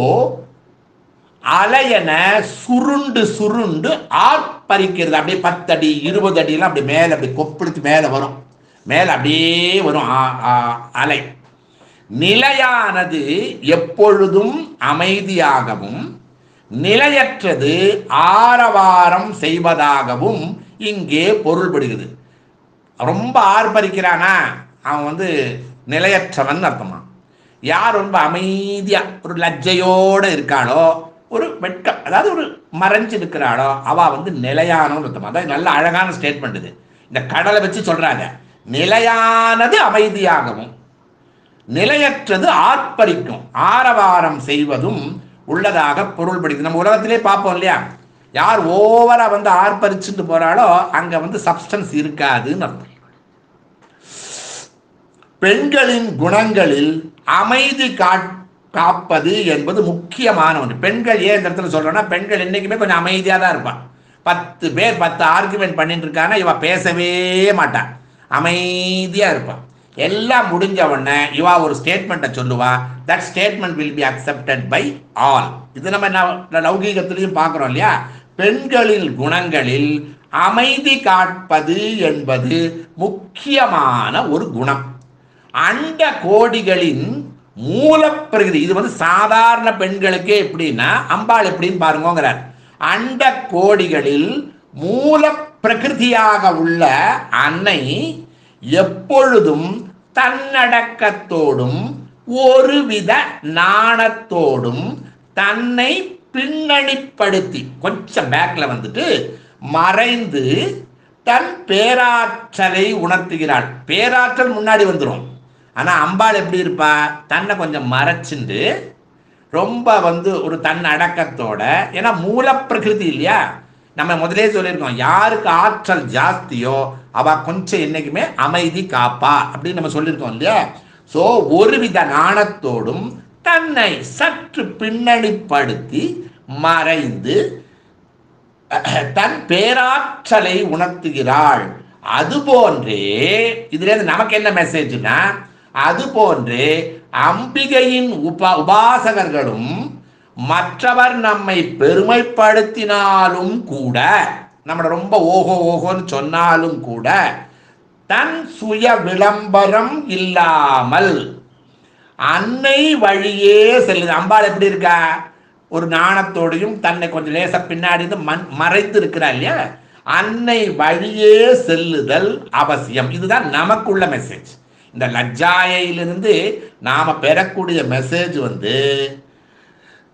அலையன சுருண்டு சுருண்டு ஆர்ப்பரிக்கிறது அப்படியே பத்து அடி இருபது அடியெல்லாம் அப்படி மேலே அப்படி கொப்பிடித்து மேலே வரும் மேலே அப்படியே வரும் ஆ- ஆ- அலை நிலையானது எப்பொழுதும் அமைதியாகவும் நிலையற்றது ஆரவாரம் செய்வதாகவும் இங்கே பொருள்படுகிறது ரொம்ப ஆர்ப்பரிக்கிறானா அவன் வந்து நிலையற்றவன் அர்த்தமா யார் ரொம்ப அமைதியா ஒரு லஜ்ஜையோட இருக்காளோ ஒரு வெட்கம் அதாவது ஒரு மறைஞ்சு இருக்கிறாளோ அவ வந்து நிலையானவன் அர்த்தமா அதான் நல்ல அழகான ஸ்டேட்மெண்ட் இது இந்த கடலை வச்சு சொல்றாங்க நிலையானது அமைதியாகவும் நிலையற்றது ஆர்ப்பரிக்கும் ஆரவாரம் செய்வதும் உள்ளதாக பொருள்படுது நம்ம உலகத்திலே பார்ப்போம் இல்லையா யார் ஓவரா வந்து ஆர்ப்பரிச்சுட்டு போறாளோ அங்க வந்து சப்ஸ்டன்ஸ் இருக்காதுன்னு அர்த்தம் பெண்களின் குணங்களில் அமைதி காட் காப்பது என்பது முக்கியமான ஒன்று பெண்கள் ஏன் இந்த இடத்துல சொல்றோம்னா பெண்கள் என்னைக்குமே கொஞ்சம் அமைதியாக தான் இருப்பான் பத்து பேர் பத்து ஆர்குமெண்ட் பண்ணிட்டு இருக்கானா இவ பேசவே மாட்டான் அமைதியா இருப்பான் எல்லாம் முடிஞ்ச உடனே இவா ஒரு ஸ்டேட்மெண்ட்டை சொல்லுவா that statement will be accepted by all இது நம்ம நவ- லௌகீகத்திலையும் பார்க்குறோம் இல்லையா பெண்களின் குணங்களில் அமைதி காப்பது என்பது முக்கியமான ஒரு குணம் அண்ட கோடிகளின் மூலப்பிரகிருதி இது வந்து சாதாரண பெண்களுக்கே எப்படின்னா அம்பாள் எப்படின்னு பாருங்கோங்கிறார் அண்ட கோடிகளில் மூல பிரகிருதியாக உள்ள அன்னை எப்பொழுதும் தன்னடக்கத்தோடும் ஒருவித நாணத்தோடும் தன்னை பின்னணிப்படுத்தி கொஞ்சம் பேக்ல வந்துட்டு மறைந்து தன் பேராற்றலை உணர்த்துகிறாள் பேராற்றல் முன்னாடி வந்துடும் ஆனா அம்பாள் எப்படி இருப்பா தன்னை கொஞ்சம் மறைச்சிண்டு ரொம்ப வந்து ஒரு தன் அடக்கத்தோட ஏன்னா மூலப்பிரகிருதி இல்லையா நம்ம முதலே சொல்லியிருக்கோம் யாருக்கு ஆற்றல் ஜாஸ்தியோ அவ கொஞ்சம் என்னைக்குமே அமைதி காப்பா அப்படின்னு நம்ம சொல்லியிருக்கோம் இல்லையா ஸோ ஒருவித நாணத்தோடும் தன்னை சற்று பின்னணிப்படுத்தி மறைந்து தன் பேராற்றலை உணர்த்துகிறாள் அதுபோன்றே இதுல இருந்து நமக்கு என்ன மெசேஜ்னா அதுபோன்றே அம்பிகையின் உபா உபாசகர்களும் மற்றவர் நம்மை பெருமைப்படுத்தினாலும் கூட நம்மளை ரொம்ப ஓஹோ ஓஹோன்னு சொன்னாலும் கூட தன் சுய விளம்பரம் இல்லாமல் அன்னை வழியே செல்லுது அம்பாள் எப்படி இருக்கா ஒரு நாணத்தோடையும் தன்னை கொஞ்சம் லேச பின்னாடி இருந்து மண் மறைத்து இருக்கிறா இல்லையா அன்னை வழியே செல்லுதல் அவசியம் இதுதான் நமக்குள்ள மெசேஜ் இந்த லஜ்ஜாயிலிருந்து நாம பெறக்கூடிய மெசேஜ் வந்து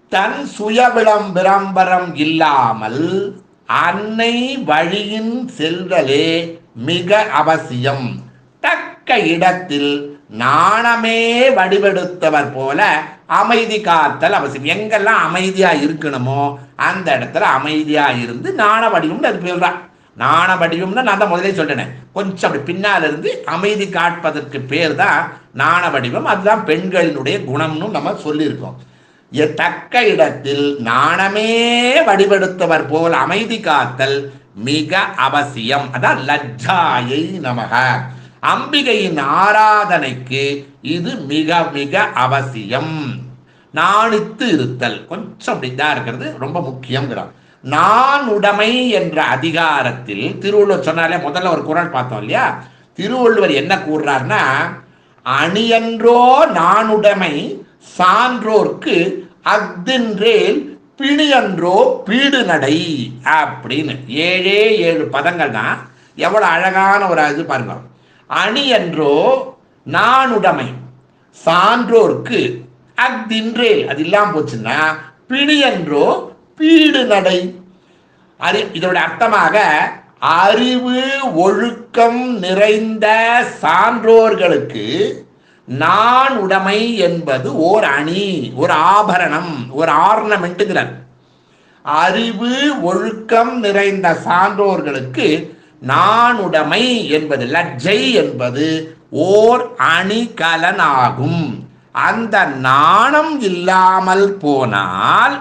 தன் சுயவிளம் விளம்பரம் இல்லாமல் அன்னை வழியின் செல்தலே மிக அவசியம் தக்க இடத்தில் நாணமே வடிவெடுத்தவர் போல அமைதி காத்தல் அவசியம் எங்கெல்லாம் அமைதியா இருக்கணுமோ அந்த இடத்துல அமைதியா இருந்து நாண வடிவம்னு அது பேர் தான் நாண வடிவம்னு நான் தான் முதலே சொல்லிட்டேன் கொஞ்சம் அப்படி பின்னால இருந்து அமைதி காட்பதற்கு பேர் தான் நாண வடிவம் அதுதான் பெண்களினுடைய குணம்னு நம்ம சொல்லியிருக்கோம் எ- தக்க இடத்தில் நாணமே வடிவெடுத்தவர் போல் அமைதி காத்தல் மிக அவசியம் அதான் லஜ்ஜாயை நமக அம்பிகையின் ஆராதனைக்கு இது மிக மிக அவசியம் நாணித்து இருத்தல் கொஞ்சம் அப்படிதான் இருக்கிறது ரொம்ப முக்கியங்கிறான் நான் உடைமை என்ற அதிகாரத்தில் திருவள்ளுவர் சொன்னாலே முதல்ல ஒரு குறள் பார்த்தோம் இல்லையா திருவள்ளுவர் என்ன கூறுறாருன்னா அணியன்றோ நானுடைமை சான்றோர்க்கு அஃதின்றேல் பிணியன்றோ பீடு நடை அப்படின்னு ஏழே ஏழு பதங்கள் தான் எவ்வளவு அழகான ஒரு இது பாருங்க அணியன்றோ நானுடைமை சான்றோர்க்கு அஃதின்றேல் அது இல்லாம போச்சுன்னா பிணியன்றோ பீடு நடை அறி இதோட அர்த்தமாக அறிவு ஒழுக்கம் நிறைந்த சான்றோர்களுக்கு நான் உடைமை என்பது ஓர் அணி ஒரு ஆபரணம் ஒரு ஆர்னமெண்ட்டுங்கிறார் அறிவு ஒழுக்கம் நிறைந்த சான்றோர்களுக்கு நானுடைமை என்பது லஜ்ஜை என்பது ஓர் அணிகலனாகும் அந்த நாணம் இல்லாமல் போனால்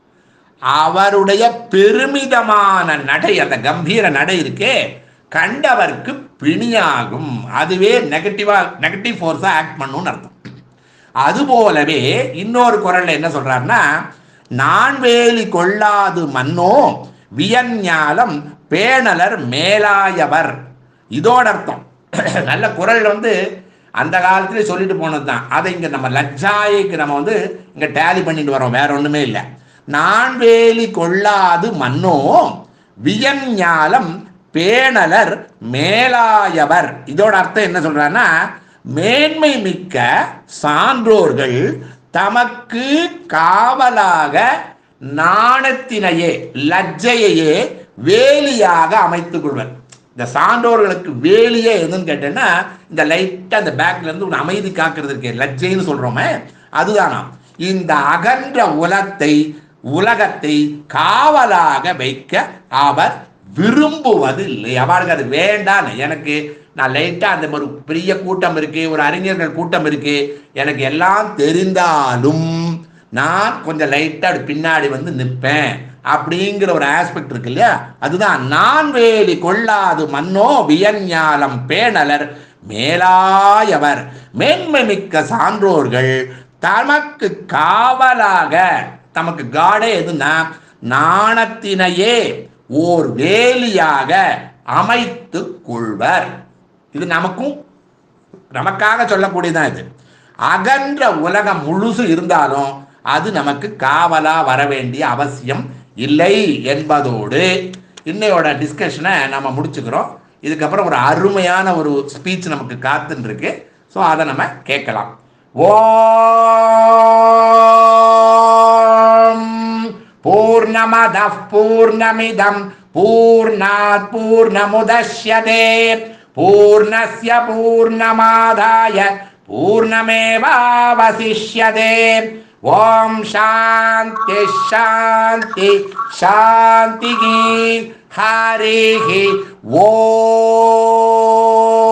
அவருடைய பெருமிதமான நடை அந்த கம்பீர நடை இருக்கே கண்டவர்க்கு பிணியாகும் அதுவே நெகட்டிவா நெகட்டிவ் ஃபோர்ஸா ஆக்ட் பண்ணும்னு அர்த்தம் அதுபோலவே இன்னொரு குரல்ல என்ன சொல்றாருன்னா நான் வேலி கொள்ளாது மன்னோ வியஞ்ஞாலம் பேணலர் மேலாயவர் இதோட அர்த்தம் நல்ல குரல் வந்து அந்த காலத்திலே சொல்லிட்டு போனது தான் அதை இங்க நம்ம லஜ்ஜாய்க்கு நம்ம வந்து இங்க டேலி பண்ணிட்டு வரோம் வேற ஒண்ணுமே இல்லை நான் வேலி கொள்ளாது மன்னோ வியஞ்ஞாலம் பேணலர் மேலாயவர் இதோட அர்த்தம் என்ன சொல்றான்னா மேன்மை மிக்க சான்றோர்கள் தமக்கு காவலாக நாணத்தினையே லஜ்ஜையையே வேலியாக அமைத்துக் கொள்வர் இந்த சான்றோர்களுக்கு வேலியே எதுன்னு கேட்டேன்னா இந்த லைட்டா அந்த பேக்ல இருந்து ஒரு அமைதி காக்கிறது இருக்கே லஜ்ஜைன்னு சொல்றோமே அதுதானாம் இந்த அகன்ற உலத்தை உலகத்தை காவலாக வைக்க அவர் விரும்புவது இல்லை அவருக்கு அது வேண்டாம் எனக்கு நான் லைட்டா அந்த ஒரு பெரிய கூட்டம் இருக்கு ஒரு அறிஞர்கள் கூட்டம் இருக்கு எனக்கு எல்லாம் தெரிந்தாலும் நான் கொஞ்சம் லைட்டா அப்படி பின்னாடி வந்து நிற்பேன் அப்படிங்கிற ஒரு ஆஸ்பெக்ட் இருக்கு இல்லையா அதுதான் நான் வேலி கொள்ளாது மன்னோ வியஞ்ஞாலம் பேணலர் மேலாயவர் மேன்மை மிக்க சான்றோர்கள் தமக்கு காவலாக தமக்கு காடே எதுன்னா நாணத்தினையே ஓர் வேலியாக அமைத்து கொள்வர் இது நமக்கும் நமக்காக சொல்லக்கூடியதான் இது அகன்ற உலகம் முழுசு இருந்தாலும் அது நமக்கு காவலா வர வேண்டிய அவசியம் இல்லை என்பதோடு இன்னையோட டிஸ்கஷனை நம்ம முடிச்சுக்கிறோம் இதுக்கப்புறம் ஒரு அருமையான ஒரு ஸ்பீச் நமக்கு காத்துன்னு இருக்கு ஸோ அதை நம்ம கேட்கலாம் ஓம் பூர்ணமதः பூர்ணமிதம் பூர்ணாத் பூர்ணமுதஷ்யதே பூர்ணஸ்ய பூர்ணமாதாய பூர்ணமேவாவசிஷ்யதே ஓம் சாந்தி சாந்தி சாந்தி ஹரிஹி ஓம்